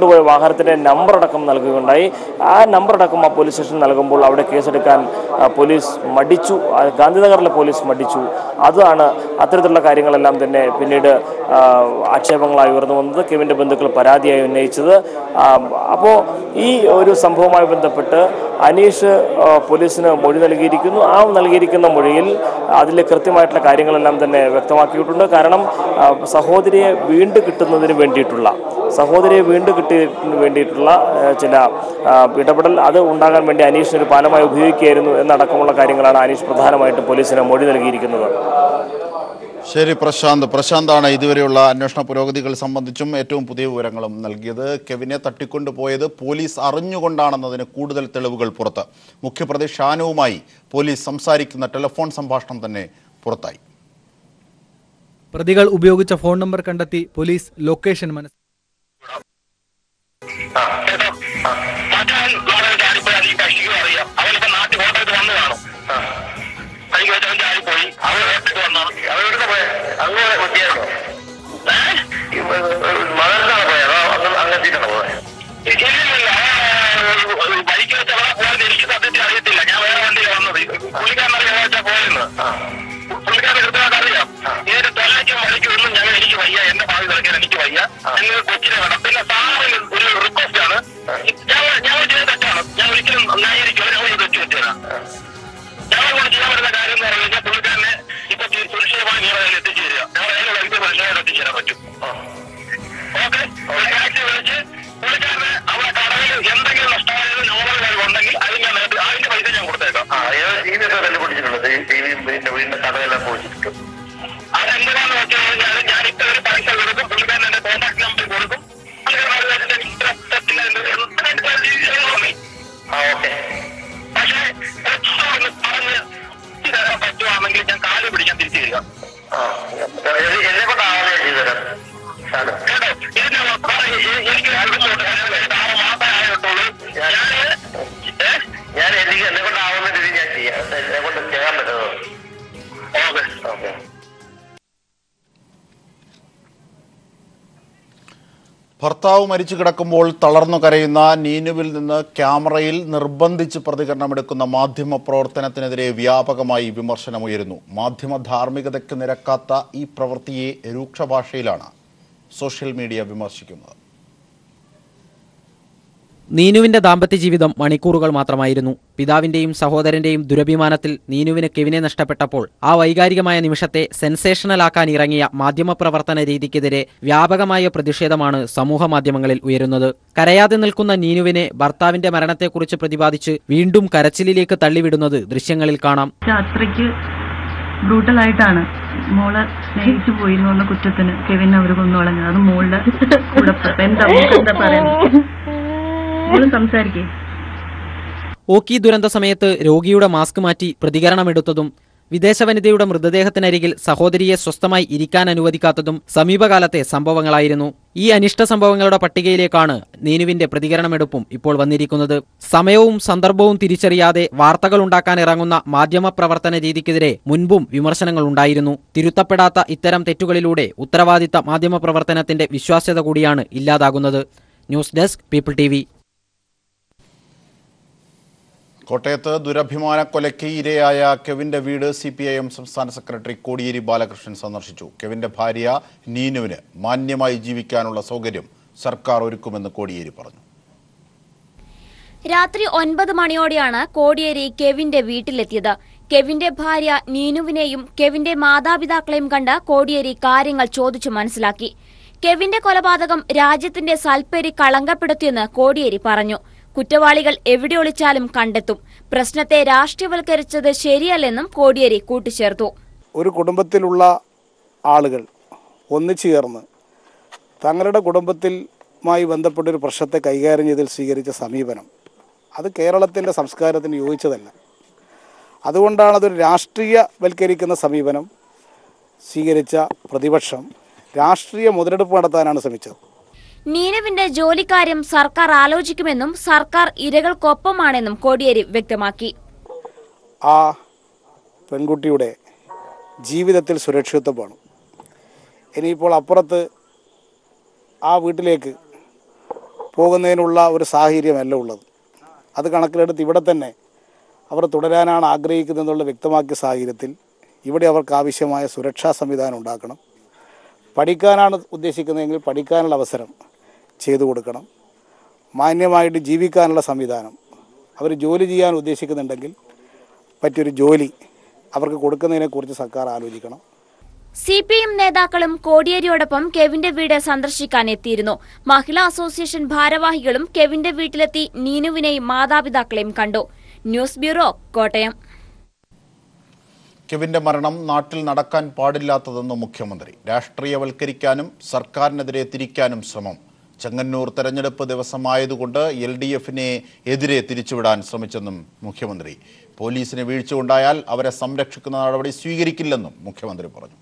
തട്ടിക്കൊണ്ടുപോയ വാഹനത്തിന്റെ നമ്പർ അടക്കം നൽകുകയുണ്ടായി ആ നമ്പർ അടക്കം ആ പോലീസ് സ്റ്റേഷൻ നൽകുമ്പോൾ അവിടെ കേസെടുക്കാൻ ആ, പോലീസ് മടിച്ചു ആ, ഗാന്ധിനഗറിലെ പോലീസ് മടിച്ചു അതാണ് അത്തരത്തിലുള്ള കാര്യങ്ങളെല്ലാം തന്നെ പിന്നീട് ആ, ആക്ഷേപങ്ങളായി ഉയർന്നു വന്നത് കെവിന്റെ ബന്ധുക്കൾ പരാതിയായി ഉന്നയിച്ചത് അപ്പോൾ ഈ ഒരു സംഭവവുമായി ബന്ധപ്പെട്ട് അനീഷ് ആ, പോലീസിന് മൊഴി നൽകിയിരിക്കുന്നു ആ നൽകിയിരിക്കുന്ന മൊഴിയിൽ അതിൽ കൃത്യമായിട്ടുള്ള കാര്യങ്ങളെല്ലാം തന്നെ വ്യക്തമാക്കിയിട്ടുണ്ട് കാരണം ആ, സഹോദരിയെ വീണ്ടും കിട്ടുന്നതിന് വേണ്ടിയിട്ടുള്ള സഹോദരിയെ വീണ്ടും കിട്ടിയതിന് വേണ്ടിയിട്ടുള്ള ആ, ചില ആ, ഇടപെടൽ അത് ഉണ്ടാകാൻ വേണ്ടി അനീഷിന് ഒരു പാലമായി ഉപയോഗിക്കുകയായിരുന്നു എന്നടക്കമുള്ള കാര്യങ്ങളാണ് അനീഷ് പ്രധാനമായിട്ടും പോലീസിന് മൊഴി നൽകിയിരിക്കുന്നത് ശരി പ്രശാന്ത് പ്രശാന്താണ് ഇതുവരെയുള്ള അന്വേഷണ പുരോഗതികൾ സംബന്ധിച്ചും ഏറ്റവും പുതിയ വിവരങ്ങളും നൽകിയത് കെവിനെ തട്ടിക്കൊണ്ടുപോയത് പോലീസ് അറിഞ്ഞുകൊണ്ടാണെന്നതിന് കൂടുതൽ തെളിവുകൾ പുറത്ത് മുഖ്യപ്രതി ഷാനുവുമായി പോലീസ് സംസാരിക്കുന്ന ടെലിഫോൺ സംഭാഷണം തന്നെ പുറത്തായി പ്രതികൾ ഉപയോഗിച്ച ഫോൺ നമ്പർ കണ്ടെത്തി പോലീസ് ലൊക്കേഷൻ മനസ്സിലാക്കി മറ്റാൻ നമ്മുടെ ചാടിപ്പോയി അല്ലെങ്കിൽ കക്ഷിക്കും അറിയാം അവനിപ്പോ നാട്ടിൽ കോട്ടയത്ത് വന്നു കാണും എനിക്ക് വെച്ച് അവൻ ചാടിപ്പോയി അവൻ കോട്ടയത്ത് വന്നാണ് അവൻ എവിടെ പോയ അങ്ങോട്ട് കുട്ടിയാണോ മകനാണ് പോയത് അതോ അങ്ങ് അങ്ങെത്തിട്ടാണ് പോയത് ഇല്ലില്ല ബൈക്ക് വെച്ച് അവിടെ പോയത് എനിക്ക് സത്യത്തിൽ അറിയത്തില്ല ഞാൻ വേറെ വണ്ടിയിൽ വന്നത് പുള്ളിക്കാരൻ അറിയാൻ വെച്ചാ പോയെന്ന് പുള്ളിക്കാരൻ കൃത്യമായിട്ട് അറിയാം ഇതിന്റെ തൊള്ളയ്ക്കും വഴിക്കും ഒന്നും ഞങ്ങൾ എനിക്ക് വയ്യ എന്റെ ഭാവി തിളക്കാൻ എനിക്ക് വയ്യ ഞങ്ങൾ കൊച്ചിനെ വേണം പിന്നെ സാറിന് ഒരു റിക്വസ്റ്റ് ആണ് ഞങ്ങൾ ഞങ്ങൾ ചെയ്ത തെറ്റാണ് ഞാൻ ഒരിക്കലും ന്യായീകരിക്കില്ല ഞങ്ങൾ ഇത് തെറ്റ് പറ്റിയതാണ് ഞങ്ങൾ കൂടെ ചെയ്യാൻ പറ്റുന്ന കാര്യം എന്ന് പറഞ്ഞു കഴിഞ്ഞാൽ പുള്ളിക്കാരനെ ഇപ്പൊ തി- സുരക്ഷിതമായി നിങ്ങളുടെ കയ്യിൽ എത്തിച്ചേരുക ഞങ്ങളുടെ കയ്യിലുള്ള വ്യക്തി പരിശോധന എത്തിച്ചേരാൻ പറ്റും ഓക്കെ ഒരു ടാക്സി വിളിച്ച് പുള്ളിക്കാരന് അവിടെ കടയിൽ എന്തെങ്കിലും നഷ്ടമായത് ഞങ്ങളുടെ കയ്യിൽ ഉണ്ടെങ്കിൽ അത് ഞാൻ നേരത്തെ അതിന്റെ പൈസ ഞാൻ കൊടുത്തേക്കാം ടി വി ഒക്കെ തന്നെ പിടിച്ചിട്ടുണ്ട് ടി വിയും പിന്നെ വീടിന്റെ കടയെല്ലാം പൊളിച്ചിട്ടുണ്ട് അതെന്തിനാന്ന് വെച്ച് കഴിഞ്ഞാൽ ഞാൻ ഇത്ര ഒരു പൈസ കൊടുക്കും പുള്ളിക്കാരൻ എന്റെ കോൺടാക്ട് നമ്പർ കൊടുക്കും പുള്ളിക്കാരൻ എനിക്ക് ഇത്ര തെറ്റില്ല എന്ന് എന്തിനാ രീതിയിൽ തോന്നി ആ ഓക്കെ പക്ഷേ കൊച്ചോട് പറഞ്ഞ് തരാൻ പറ്റുവാണെങ്കിൽ ഞാൻ കാല് പിടിക്കാൻ തിരിച്ചു തരിക എന്നെ കൊണ്ടാവാതെ ചെയ്തുതരാം കേട്ടോ ഇതിന് എനിക്ക് ആവശ്യമുണ്ട് ആറ് മാസമേ ആയിട്ടുള്ളൂ ഞാൻ ഞാൻ എനിക്ക് എന്നെ കൊണ്ടാവുന്ന രീതി ഞാൻ ചെയ്യാം എന്നെ കൊണ്ട് ചെയ്യാൻ പറ്റുന്നത് ഓക്കെ ഓക്കെ ഭർത്താവ് മരിച്ചു കിടക്കുമ്പോൾ തളർന്നു കരയുന്ന നീനുവിൽ നിന്ന് ക്യാമറയിൽ നിർബന്ധിച്ച് പ്രതികരണമെടുക്കുന്ന മാധ്യമ പ്രവർത്തനത്തിനെതിരെ വ്യാപകമായി വിമർശനമുയരുന്നു മാധ്യമ ധാർമ്മികതയ്ക്ക് നിരക്കാത്ത ഈ പ്രവൃത്തിയെ രൂക്ഷ ഭാഷയിലാണ് സോഷ്യൽ മീഡിയ വിമർശിക്കുന്നത് നീനുവിന്റെ ദാമ്പത്യ ജീവിതം മണിക്കൂറുകൾ മാത്രമായിരുന്നു പിതാവിന്റെയും സഹോദരന്റെയും ദുരഭിമാനത്തിൽ നീനുവിന് കെവിനെ നഷ്ടപ്പെട്ടപ്പോൾ ആ വൈകാരികമായ നിമിഷത്തെ സെൻസേഷണലാക്കാൻ ഇറങ്ങിയ മാധ്യമപ്രവർത്തന രീതിക്കെതിരെ വ്യാപകമായ പ്രതിഷേധമാണ് സമൂഹ മാധ്യമങ്ങളിൽ ഉയരുന്നത് കരയാതെ നിൽക്കുന്ന നീനുവിനെ ഭർത്താവിന്റെ മരണത്തെക്കുറിച്ച് പ്രതിപാദിച്ച് വീണ്ടും കരച്ചിലിലേക്ക് തള്ളിവിടുന്നത് ദൃശ്യങ്ങളിൽ കാണാം പക്ഷെ അത്രയ്ക്ക് ബ്രൂട്ടലായിട്ടാണ് മോളെ സ്നേഹിച്ചു പോയിരുന്നു എന്ന കുറ്റത്തിന് കെവിൻ അവർ കൊന്നു കളഞ്ഞത് അത് മോളുടെ കൂടെ പ്ര- എന്താ മോൾക്ക് എന്താ പറയുന്നത് മോള് സംസാരിക്കേ ഓക്കി ദുരന്ത സമയത്ത് രോഗിയുടെ മാസ്ക് മാറ്റി പ്രതികരണമെടുത്തതും വിദേശ വനിതയുടെ മൃതദേഹത്തിനരികിൽ സഹോദരിയെ സ്വസ്ഥമായി ഇരിക്കാൻ അനുവദിക്കാത്തതും സമീപകാലത്തെ സംഭവങ്ങളായിരുന്നു ഈ അനിഷ്ട സംഭവങ്ങളുടെ പട്ടികയിലേക്കാണ് നീനുവിന്റെ പ്രതികരണമെടുപ്പും ഇപ്പോൾ വന്നിരിക്കുന്നത് സമയവും സന്ദർഭവും തിരിച്ചറിയാതെ വാർത്തകൾ ഉണ്ടാക്കാൻ ഇറങ്ങുന്ന മാധ്യമ പ്രവർത്തന രീതിക്കെതിരെ മുൻപും വിമർശനങ്ങൾ ഉണ്ടായിരുന്നു തിരുത്തപ്പെടാത്ത ഇത്തരം തെറ്റുകളിലൂടെ ഉത്തരവാദിത്ത മാധ്യമ പ്രവർത്തനത്തിന്റെ വിശ്വാസ്യത കൂടിയാണ് ഇല്ലാതാകുന്നത് ന്യൂസ് ഡെസ്ക് പീപ്പിൾ ടി കോട്ടയത്ത് ദുരഭിമാന കൊലയ്ക്ക് ഇരയായ കെവിന്റെ വീട് സി പി ഐ എം സംസ്ഥാന സെക്രട്ടറി കോടിയേരി ബാലകൃഷ്ണൻ സന്ദർശിച്ചു കെവിന്റെ ഭാര്യ നീനുവിന് മാന്യമായി ജീവിക്കാനുള്ള സൗകര്യം സർക്കാർ ഒരുക്കുമെന്ന് കോടിയേരി പറഞ്ഞു രാത്രി ഒൻപത് മണിയോടെയാണ് കോടിയേരി കെവിന്റെ വീട്ടിലെത്തിയത് കെവിന്റെ ഭാര്യ നീനുവിനെയും കെവിന്റെ മാതാപിതാക്കളെയും കണ്ട് കോടിയേരി കാര്യങ്ങൾ ചോദിച്ചു മനസ്സിലാക്കി കെവിന്റെ കൊലപാതകം രാജ്യത്തിന്റെ സൽപ്പേരി കളങ്കപ്പെടുത്തിയെന്ന് കോടിയേരി പറഞ്ഞു കുറ്റവാളികൾ എവിടെ ഒളിച്ചാലും കണ്ടെത്തും പ്രശ്നത്തെ രാഷ്ട്രീയവൽക്കരിച്ചത് ശരിയല്ലെന്നും കോടിയേരി കൂട്ടിച്ചേർത്തു ഒരു കുടുംബത്തിലുള്ള ആളുകൾ ഒന്നിച്ചു ചേർന്ന് തങ്ങളുടെ കുടുംബത്തിലുമായി ബന്ധപ്പെട്ടൊരു പ്രശ്നത്തെ കൈകാര്യം ചെയ്തതിൽ സ്വീകരിച്ച സമീപനം അത് കേരളത്തിൻ്റെ സംസ്കാരത്തിന് യോജിച്ചതല്ല അതുകൊണ്ടാണ് അതൊരു രാഷ്ട്രീയവൽക്കരിക്കുന്ന സമീപനം സ്വീകരിച്ച പ്രതിപക്ഷം രാഷ്ട്രീയ മുതലെടുപ്പ് നടത്താനാണ് ശ്രമിച്ചത് നീനുവിന്റെ ജോലിക്കാര്യം സർക്കാർ ആലോചിക്കുമെന്നും സർക്കാർ ഇരകൾക്കൊപ്പമാണെന്നും കോടിയേരി വ്യക്തമാക്കി ആ പെൺകുട്ടിയുടെ ജീവിതത്തിൽ സുരക്ഷിതത്വം വേണം ഇനിയിപ്പോൾ അപ്പുറത്ത് ആ വീട്ടിലേക്ക് പോകുന്നതിനുള്ള ഒരു സാഹചര്യമല്ല ഉള്ളത് അത് കണക്കിലെടുത്ത് ഇവിടെ തന്നെ അവർ തുടരാനാണ് ആഗ്രഹിക്കുന്നതെന്നുള്ള വ്യക്തമാക്കിയ സാഹചര്യത്തിൽ ഇവിടെ അവർക്ക് ആവശ്യമായ സുരക്ഷാ സംവിധാനം ഉണ്ടാക്കണം പഠിക്കാനാണ് ഉദ്ദേശിക്കുന്നതെങ്കിൽ പഠിക്കാനുള്ള അവസരം ചെയ്തു കൊടുക്കണം മാന്യമായിട്ട് ജീവിക്കാനുള്ള സംവിധാനം അവർ ജോലി ചെയ്യാൻ ഉദ്ദേശിക്കുന്നുണ്ടെങ്കിൽ പറ്റിയൊരു ജോലി അവർക്ക് കൊടുക്കുന്നതിനെക്കുറിച്ച് സർക്കാർ ആലോചിക്കണം സി പി എം നേതാക്കളും കോടിയേരിയോടൊപ്പം കെവിന്റെ വീട് സന്ദർശിക്കാൻ എത്തിയിരുന്നു മഹിളാ അസോസിയേഷൻ ഭാരവാഹികളും കെവിന്റെ വീട്ടിലെത്തി നീനുവിനെയും മാതാപിതാക്കളെയും കണ്ടു ന്യൂസ് ബ്യൂറോ കോട്ടയം കെവിന്റെ മരണം നാട്ടിൽ നടക്കാൻ പാടില്ലാത്തതെന്ന് മുഖ്യമന്ത്രി രാഷ്ട്രീയവൽക്കരിക്കാനും സർക്കാരിനെതിരെ തിരിക്കാനും ശ്രമം ചെങ്ങന്നൂർ തെരഞ്ഞെടുപ്പ് ദിവസമായതുകൊണ്ട് എൽ ഡി എഫിനെ എതിരെ തിരിച്ചുവിടാൻ ശ്രമിച്ചെന്നും മുഖ്യമന്ത്രി പോലീസിന് വീഴ്ച ഉണ്ടായാൽ അവരെ സംരക്ഷിക്കുന്ന നടപടി സ്വീകരിക്കില്ലെന്നും മുഖ്യമന്ത്രി പറഞ്ഞു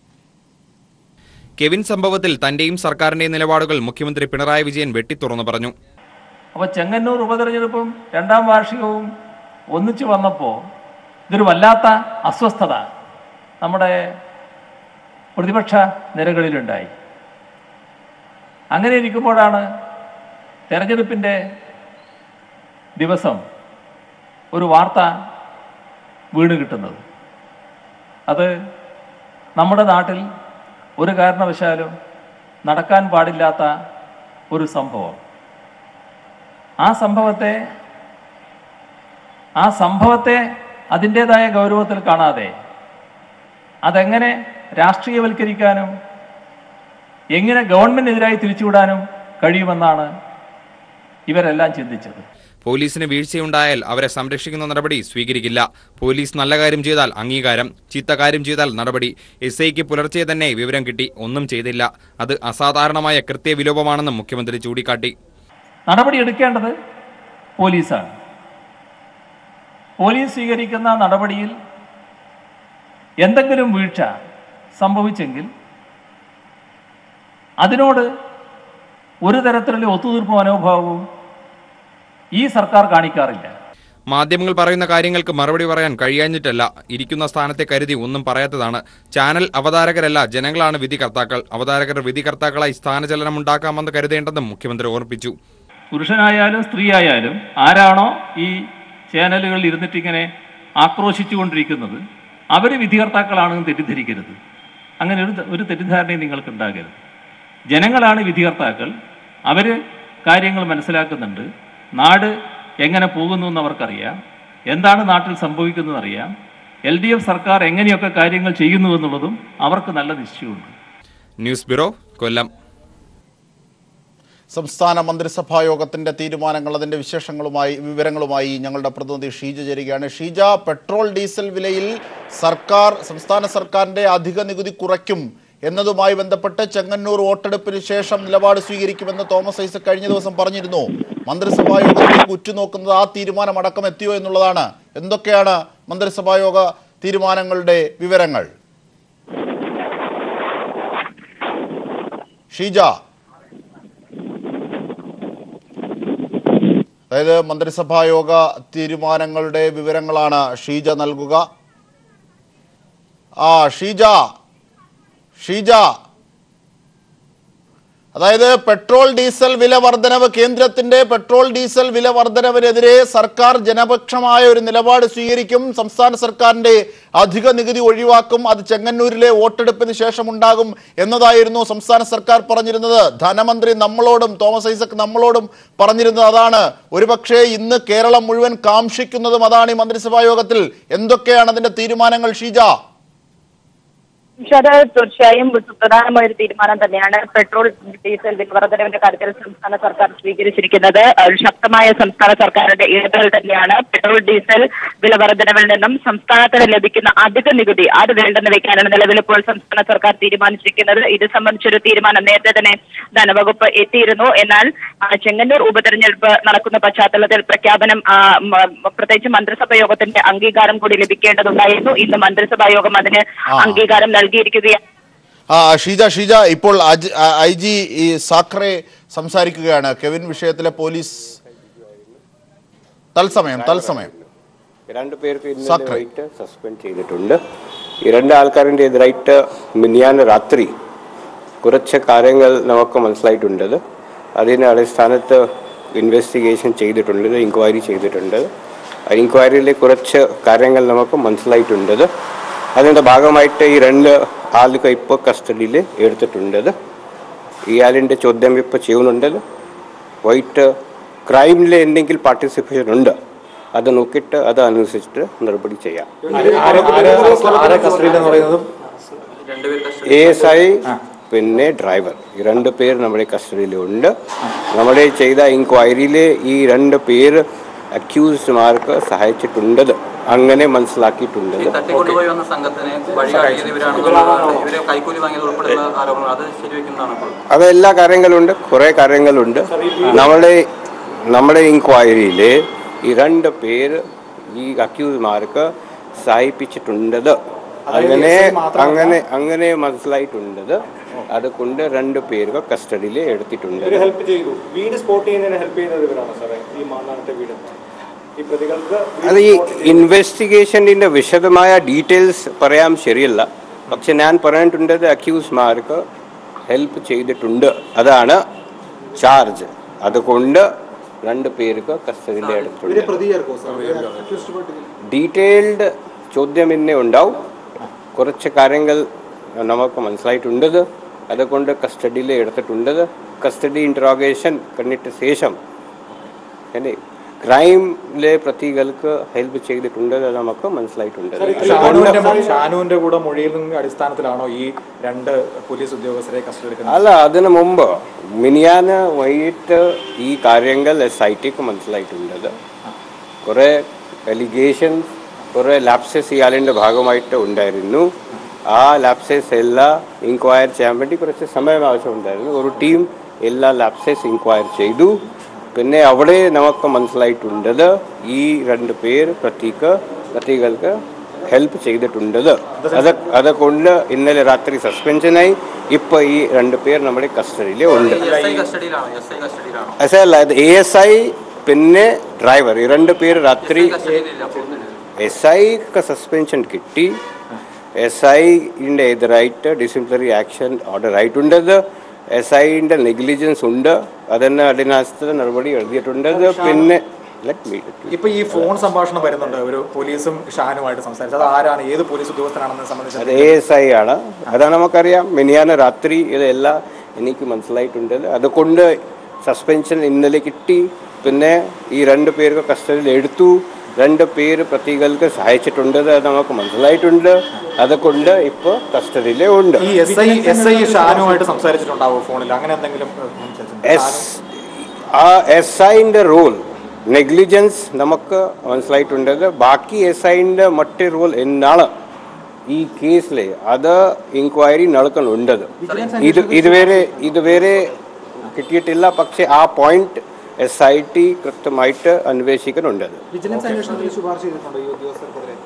കെവിൻ സംഭവത്തിൽ തന്റെയും സർക്കാരിന്റെയും നിലപാടുകൾ മുഖ്യമന്ത്രി പിണറായി വിജയൻ വെട്ടിത്തുറന്നു പറഞ്ഞു അപ്പോൾ ചെങ്ങന്നൂർ ഉപതെരഞ്ഞെടുപ്പും രണ്ടാം വാർഷികവും ഒന്നിച്ചു വന്നപ്പോൾ ഇതൊരു വല്ലാത്ത അസ്വസ്ഥത നമ്മുടെ പ്രതിപക്ഷ നിരകളിലുണ്ടായി അങ്ങനെ ഇരിക്കുമ്പോഴാണ് തെരഞ്ഞെടുപ്പിൻ്റെ ദിവസം ഒരു വാർത്ത വീണ് കിട്ടുന്നത് അത് നമ്മുടെ നാട്ടിൽ ഒരു കാരണവശാലും നടക്കാൻ പാടില്ലാത്ത ഒരു സംഭവം ആ സംഭവത്തെ ആ സംഭവത്തെ അതിൻ്റെതായ ഗൗരവത്തിൽ കാണാതെ അതെങ്ങനെ രാഷ്ട്രീയവൽക്കരിക്കാനും എങ്ങനെ ഗവൺമെന്റിനെതിരായി തിരിച്ചുവിടാനും കഴിയുമെന്നാണ് ഇവരെല്ലാം ചിന്തിച്ചത് പോലീസിന് വീഴ്ചയുണ്ടായാൽ അവരെ സംരക്ഷിക്കുന്ന നടപടി സ്വീകരിക്കില്ല പോലീസ് നല്ല കാര്യം ചെയ്താൽ അംഗീകാരം ചീത്ത കാര്യം ചെയ്താൽ നടപടി എസ് ഐക്ക് പുലർച്ചെ തന്നെ വിവരം കിട്ടി ഒന്നും ചെയ്തില്ല അത് അസാധാരണമായ കൃത്യവിലോപമാണെന്നും മുഖ്യമന്ത്രി ചൂണ്ടിക്കാട്ടി നടപടി എടുക്കേണ്ടത് പോലീസാണ് പോലീസ് സ്വീകരിക്കുന്ന നടപടിയിൽ എന്തെങ്കിലും വീഴ്ച സംഭവിച്ചെങ്കിൽ അതിനോട് ഒരു തരത്തിലുള്ള ഒത്തുതീർപ്പ് മനോഭാവവും ഈ സർക്കാർ കാണിക്കാറില്ല മാധ്യമങ്ങൾ പറയുന്ന കാര്യങ്ങൾക്ക് മറുപടി പറയാൻ കഴിയാഞ്ഞിട്ടല്ല ഇരിക്കുന്ന സ്ഥാനത്തെ കരുതി ഒന്നും പറയാത്തതാണ് ചാനൽ അവതാരകരല്ല ജനങ്ങളാണ് വിധികർത്താക്കൾ അവതാരകർ വിധികർത്താക്കളായി സ്ഥാനചലനം ഉണ്ടാക്കാമെന്ന് കരുതേണ്ടെന്നും മുഖ്യമന്ത്രി ഓർമ്മിപ്പിച്ചു പുരുഷനായാലും സ്ത്രീയായാലും ആരാണോ ഈ ചാനലുകളിൽ ഇരുന്നിട്ട് ഇങ്ങനെ ആക്രോശിച്ചുകൊണ്ടിരിക്കുന്നത് അവർ വിധികർത്താക്കളാണെന്ന് തെറ്റിദ്ധരിക്കരുത് അങ്ങനെ ഒരു ഒരു തെറ്റിദ്ധാരണയും നിങ്ങൾക്ക് ഉണ്ടാകരുത് ജനങ്ങളാണ് വിധികർത്താക്കൾ അവർ കാര്യങ്ങൾ മനസ്സിലാക്കുന്നുണ്ട് നാട് എങ്ങനെ പോകുന്നു എന്ന് അവർക്കറിയാം എന്താണ് നാട്ടിൽ സംഭവിക്കുന്നത് അറിയാം എൽ ഡി എഫ് സർക്കാർ എങ്ങനെയൊക്കെ കാര്യങ്ങൾ ചെയ്യുന്നു എന്നുള്ളതും അവർക്ക് നല്ല നിശ്ചയമുണ്ട് ന്യൂസ് ബ്യൂറോ കൊല്ലം സംസ്ഥാന മന്ത്രിസഭാ യോഗത്തിന്റെ തീരുമാനങ്ങൾ അതിന്റെ വിശേഷങ്ങളുമായി വിവരങ്ങളുമായി ഞങ്ങളുടെ പ്രതിനിധി ഷീജ ചേരുകയാണ് ഷീജ പെട്രോൾ ഡീസൽ വിലയിൽ സർക്കാർ സംസ്ഥാന സർക്കാരിന്റെ അധിക നികുതി കുറയ്ക്കും എന്നതുമായി ബന്ധപ്പെട്ട് ചെങ്ങന്നൂർ വോട്ടെടുപ്പിന് ശേഷം നിലപാട് സ്വീകരിക്കുമെന്ന് തോമസ് ഐസക് കഴിഞ്ഞ ദിവസം പറഞ്ഞിരുന്നു മന്ത്രിസഭാ യോഗത്തിലേക്ക് ഉറ്റുനോക്കുന്നത് ആ തീരുമാനം അടക്കം എത്തിയോ എന്നുള്ളതാണ് എന്തൊക്കെയാണ് മന്ത്രിസഭാ യോഗ തീരുമാനങ്ങളുടെ വിവരങ്ങൾ ഷീജ അതായത് മന്ത്രിസഭാ യോഗ തീരുമാനങ്ങളുടെ വിവരങ്ങളാണ് ഷീജ നൽകുക ആ ഷീജ ഷീജ അതായത് പെട്രോൾ ഡീസൽ വില വർധനവ് കേന്ദ്രത്തിന്റെ പെട്രോൾ ഡീസൽ വില വർധനവിനെതിരെ സർക്കാർ ജനപക്ഷമായ ഒരു നിലപാട് സ്വീകരിക്കും സംസ്ഥാന സർക്കാരിന്റെ അധിക നികുതി ഒഴിവാക്കും അത് ചെങ്ങന്നൂരിലെ വോട്ടെടുപ്പിന് ശേഷം ഉണ്ടാകും എന്നതായിരുന്നു സംസ്ഥാന സർക്കാർ പറഞ്ഞിരുന്നത് ധനമന്ത്രി നമ്മളോടും തോമസ് ഐസക് നമ്മളോടും പറഞ്ഞിരുന്നത് അതാണ് ഒരുപക്ഷെ ഇന്ന് കേരളം മുഴുവൻ കാംക്ഷിക്കുന്നതും അതാണ് ഈ മന്ത്രിസഭാ യോഗത്തിൽ എന്തൊക്കെയാണ് അതിന്റെ തീരുമാനങ്ങൾ ഷീജ അത് തീർച്ചയായും സുപ്രധാനമായ ഒരു തീരുമാനം തന്നെയാണ് പെട്രോൾ ഡീസൽ വില വർധനവിന്റെ കാര്യത്തിൽ സംസ്ഥാന സർക്കാർ സ്വീകരിച്ചിരിക്കുന്നത് ഒരു ശക്തമായ സംസ്ഥാന സർക്കാരിന്റെ ഇടപെടൽ തന്നെയാണ് പെട്രോൾ ഡീസൽ വില വർധനവിൽ നിന്നും സംസ്ഥാനത്തിന് ലഭിക്കുന്ന അധിക നികുതി അത് വേണ്ടെന്ന് വെക്കാനാണ് നിലവിൽ ഇപ്പോൾ സംസ്ഥാന സർക്കാർ തീരുമാനിച്ചിരിക്കുന്നത് ഇത് സംബന്ധിച്ചൊരു തീരുമാനം നേരത്തെ തന്നെ ധനവകുപ്പ് എത്തിയിരുന്നു എന്നാൽ ആ, ചെങ്ങന്നൂർ ഉപതെരഞ്ഞെടുപ്പ് നടക്കുന്ന പശ്ചാത്തലത്തിൽ പ്രഖ്യാപനം ആ, മ- പ്രത്യേകിച്ച് മന്ത്രിസഭാ യോഗത്തിന്റെ അംഗീകാരം കൂടി ലഭിക്കേണ്ടതുണ്ടായിരുന്നു ഇന്ന് മന്ത്രിസഭാ യോഗം അതിന് ആ. അംഗീകാരം നൽകിയിരിക്കുകയാണ് ആ ഷീജ ഷീജ ഇപ്പോൾ ഐ ജി ഈ സാഖറെ സംസാരിക്കുകയാണ് കെവിൻ വിഷയത്തിലെ പോലീസ് തത്സമയം തത്സമയം രണ്ട് പേർക്ക് ഇന്നലെ സാക്രെ. റൈറ്റ് സസ്പെൻഡ് ചെയ്തിട്ടുണ്ട് ഈ രണ്ട് ആൾക്കാരിൻ്റെ റൈറ്റ് മിനിയാന്ന് രാത്രി കുറച്ച് കാര്യങ്ങൾ നമുക്ക് മനസ്സിലായിട്ടുണ്ടത് അതിൻ്റെ അടിസ്ഥാനത്ത് ഇൻവെസ്റ്റിഗേഷൻ ചെയ്തിട്ടുണ്ട് ഇൻക്വയറി ചെയ്തിട്ടുണ്ട് ആ ഇൻക്വയറിയിൽ കുറച്ച് കാര്യങ്ങൾ നമുക്ക് മനസ്സിലായിട്ടുണ്ട് അതിൻ്റെ ഭാഗമായിട്ട് ഈ രണ്ട് ആൾക്ക് ഇപ്പോൾ കസ്റ്റഡിയിൽ എടുത്തിട്ടുണ്ട് ഇയാളിൻ്റെ ചോദ്യം ഇപ്പോൾ ചെയ്യുന്നുണ്ട് വൈറ്റ് ക്രൈമിൽ എന്തെങ്കിലും പാർട്ടിസിപ്പേഷൻ ഉണ്ട് അത് നോക്കിയിട്ട് അത് അനുസരിച്ചിട്ട് നടപടി ചെയ്യാം എ എസ് ഐ പിന്നെ ഡ്രൈവർ ഈ രണ്ട് പേര് നമ്മുടെ കസ്റ്റഡിയിലുണ്ട് നമ്മുടെ ചെയ്ത ഇൻക്വയറിയിൽ ഈ രണ്ട് പേര് അക്യൂസ്ഡ്മാർക്ക് സഹായിച്ചിട്ടുണ്ട് അങ്ങനെ മനസ്സിലാക്കിയിട്ടുണ്ട് തട്ടിക്കൊണ്ടുപോയി വന്ന സംഘത്തിന് വഴികാട്ടിയത് ഇവരാണെന്നുള്ളതാണ് ഇവരെ കൈക്കൂലി വാങ്ങിയത് ഉൾപ്പെടുന്ന ആരോപണം അത് ശരിവെക്കുന്നതാണ് ഇപ്പോൾ അത് എല്ലാ കാര്യങ്ങളുണ്ട് കുറേ കാര്യങ്ങളുണ്ട് നമ്മുടെ നമ്മുടെ ഇൻക്വയറിയിൽ ഈ രണ്ട് പേര് ഈ അക്യൂസ്മാർക്ക് സഹായിപ്പിച്ചിട്ടുണ്ട് അങ്ങനെ അങ്ങനെ അങ്ങനെ മനസ്സിലായിട്ടുണ്ട് അതുകൊണ്ട് രണ്ട് പേർക്ക് കസ്റ്റഡിയിൽ എടുത്തിട്ടുണ്ട് ഹെൽപ്പ് ചെയ്തു വീട് സ്പോട്ട് ചെയ്യുന്നതിന് ഹെൽപ്പ് ചെയ്യുന്നത് ഇവരാണ് സാറേ ഈ മാന്നാനത്തെ വീട് ഈ പ്രതികൾക്ക് അത് ഈ ഇൻവെസ്റ്റിഗേഷൻ്റെ വിശദമായ ഡീറ്റെയിൽസ് പറയാൻ ശരിയല്ല പക്ഷെ ഞാൻ പറഞ്ഞിട്ടുണ്ട് അക്യൂസ്മാർക്ക് ഹെൽപ്പ് ചെയ്തിട്ടുണ്ട് അതാണ് ചാർജ് അതുകൊണ്ട് രണ്ട് പേർക്ക് കസ്റ്റഡിയിൽ എടുത്തിട്ടുണ്ട് പ്രതി ചേർക്കോ സാർ ഡീറ്റെയിൽഡ് ചോദ്യം ഇന്നെ ഉണ്ടാവും കുറച്ച് കാര്യങ്ങൾ നമുക്ക് മനസ്സിലായിട്ടുണ്ട് അതുകൊണ്ട് കസ്റ്റഡിയിൽ എടുത്തിട്ടുണ്ട് കസ്റ്റഡി ഇൻട്രോഗേഷൻ കഴിഞ്ഞിട്ട് ശേഷം അല്ലേ ക്രൈമിലെ പ്രതികൾക്ക് ഹെൽപ്പ് ചെയ്തിട്ടുണ്ട് അത് നമുക്ക് മനസ്സിലായിട്ടുണ്ട് ഷാനുവിന്റെ ഷാനുവിന്റെ കൂടെ മൊഴിയിൽ നിന്ന് അടിസ്ഥാനത്തിലാണോ ഈ രണ്ട് പോലീസ് ഉദ്യോഗസ്ഥരെ കസ്റ്റഡി എടുക്കുന്നത് അല്ല അതിനു മുമ്പ് മിനിയാന് വൈകിട്ട് ഈ കാര്യങ്ങൾ എസ് ഐ ടിക്ക് മനസ്സിലായിട്ടുണ്ട് കുറേ എലിഗേഷൻസ് കുറേ ലാപ്സസ് ഇയാളിൻ്റെ ഭാഗമായിട്ട് ഉണ്ടായിരുന്നു ആ ലാപ്സസ് എല്ലാം ഇൻക്വയർ ചെയ്യാൻ വേണ്ടി കുറച്ച് സമയം ആവശ്യമുണ്ടായിരുന്നു ഒരു ടീം എല്ലാ ലാപ്സസ് ഇൻക്വയർ ചെയ്തു പിന്നെ അവിടെ നമുക്ക് മനസ്സിലായിട്ടുണ്ട് ഈ രണ്ട് പേർ പ്രത്യേക പ്രതികൾക്ക് ഹെൽപ്പ് ചെയ്തിട്ടുണ്ട് അത് അതുകൊണ്ട് ഇന്നലെ രാത്രി സസ്പെൻഷനായി ഇപ്പോൾ ഈ രണ്ട് പേർ നമ്മുടെ കസ്റ്റഡിയിൽ ഉണ്ട് എസ് ഐ കസ്റ്റഡിയിലാണോ എസ് ഐ കസ്റ്റഡിയിലാണോ അസേ അല്ല ഇത് എ എസ് ഐ പിന്നെ ഡ്രൈവർ ഈ രണ്ട് പേര് രാത്രി കസ്റ്റഡിയിലില്ല പോകുന്നില്ല എസ് ഐക്ക് സസ്പെൻഷൻ കിട്ടി എസ് ഐൻ്റെ എതിരായിട്ട് ഡിസിപ്ലിനറി ആക്ഷൻ ഓർഡർ ആയിട്ടുണ്ട് എസ് ഐൻ്റെ നെഗ്ലിജൻസ് ഉണ്ട് അതിന് അടിനാസത്തിൽ നടപടി എഴുതിയിട്ടുണ്ട് പിന്നെ ലെറ്റ് മീ ഇപ്പൊ ഈ ഫോൺ സംഭാഷണം വരുന്നുണ്ട് ഒരു പോലീസും ഷാനുമായിട്ട് സംസാരിച്ചത് അത് ആരാണ് ഏത് പോലീസ് ഉദ്യോഗസ്ഥനാണെന്ന് അത് സംബന്ധിച്ച് എ എസ് ഐ ആണ് അതാണ് നമുക്കറിയാം മിനിയാന്ന് രാത്രി ഇതെല്ലാം എനിക്ക് മനസ്സിലായിട്ടുണ്ട് അതുകൊണ്ട് സസ്പെൻഷൻ ഇന്നലെ കിട്ടി പിന്നെ ഈ രണ്ട് പേർക്ക് കസ്റ്റഡിയിൽ എടുത്തു രണ്ട് പേര് പ്രതികൾക്ക് സഹായിച്ചിട്ടുണ്ട് അത് നമുക്ക് മനസ്സിലായിട്ടുണ്ട് അതുകൊണ്ട് ഇപ്പോൾ കസ്റ്റഡിയിലേ ഉണ്ട് ഈ എസ് ഐ എസ് ഐ ഷാനുമായിട്ട് സംസാരിച്ചിട്ടുണ്ടാവോ ഫോണിൽ അങ്ങനെ എന്തെങ്കിലും ഏഹ്, സംസാരിച്ചിട്ടുണ്ടോ? എസ് ആ എസ് ഐൻ്റെ റോൾ നെഗ്ലിജൻസ് നമുക്ക് മനസ്സിലായിട്ടുണ്ട് ബാക്കി എസ് ഐൻ്റെ മറ്റേ റോൾ എന്നാണ് ഈ കേസിൽ അത് ഇൻക്വയറി നടക്കുന്നുണ്ട് ഇത് ഇതുവരെ ഇതുവരെ കിട്ടിയിട്ടില്ല പക്ഷേ ആ പോയിന്റ് എസ് ഐ ടി കൃത്യമായിട്ട് അന്വേഷിക്കുന്നുണ്ട് വിജിലൻസ് അന്വേഷണത്തിൽ ശുപാർശ ചെയ്തിട്ടുണ്ടോ ഈ ഉദ്യോഗസ്ഥർക്കെതിരെ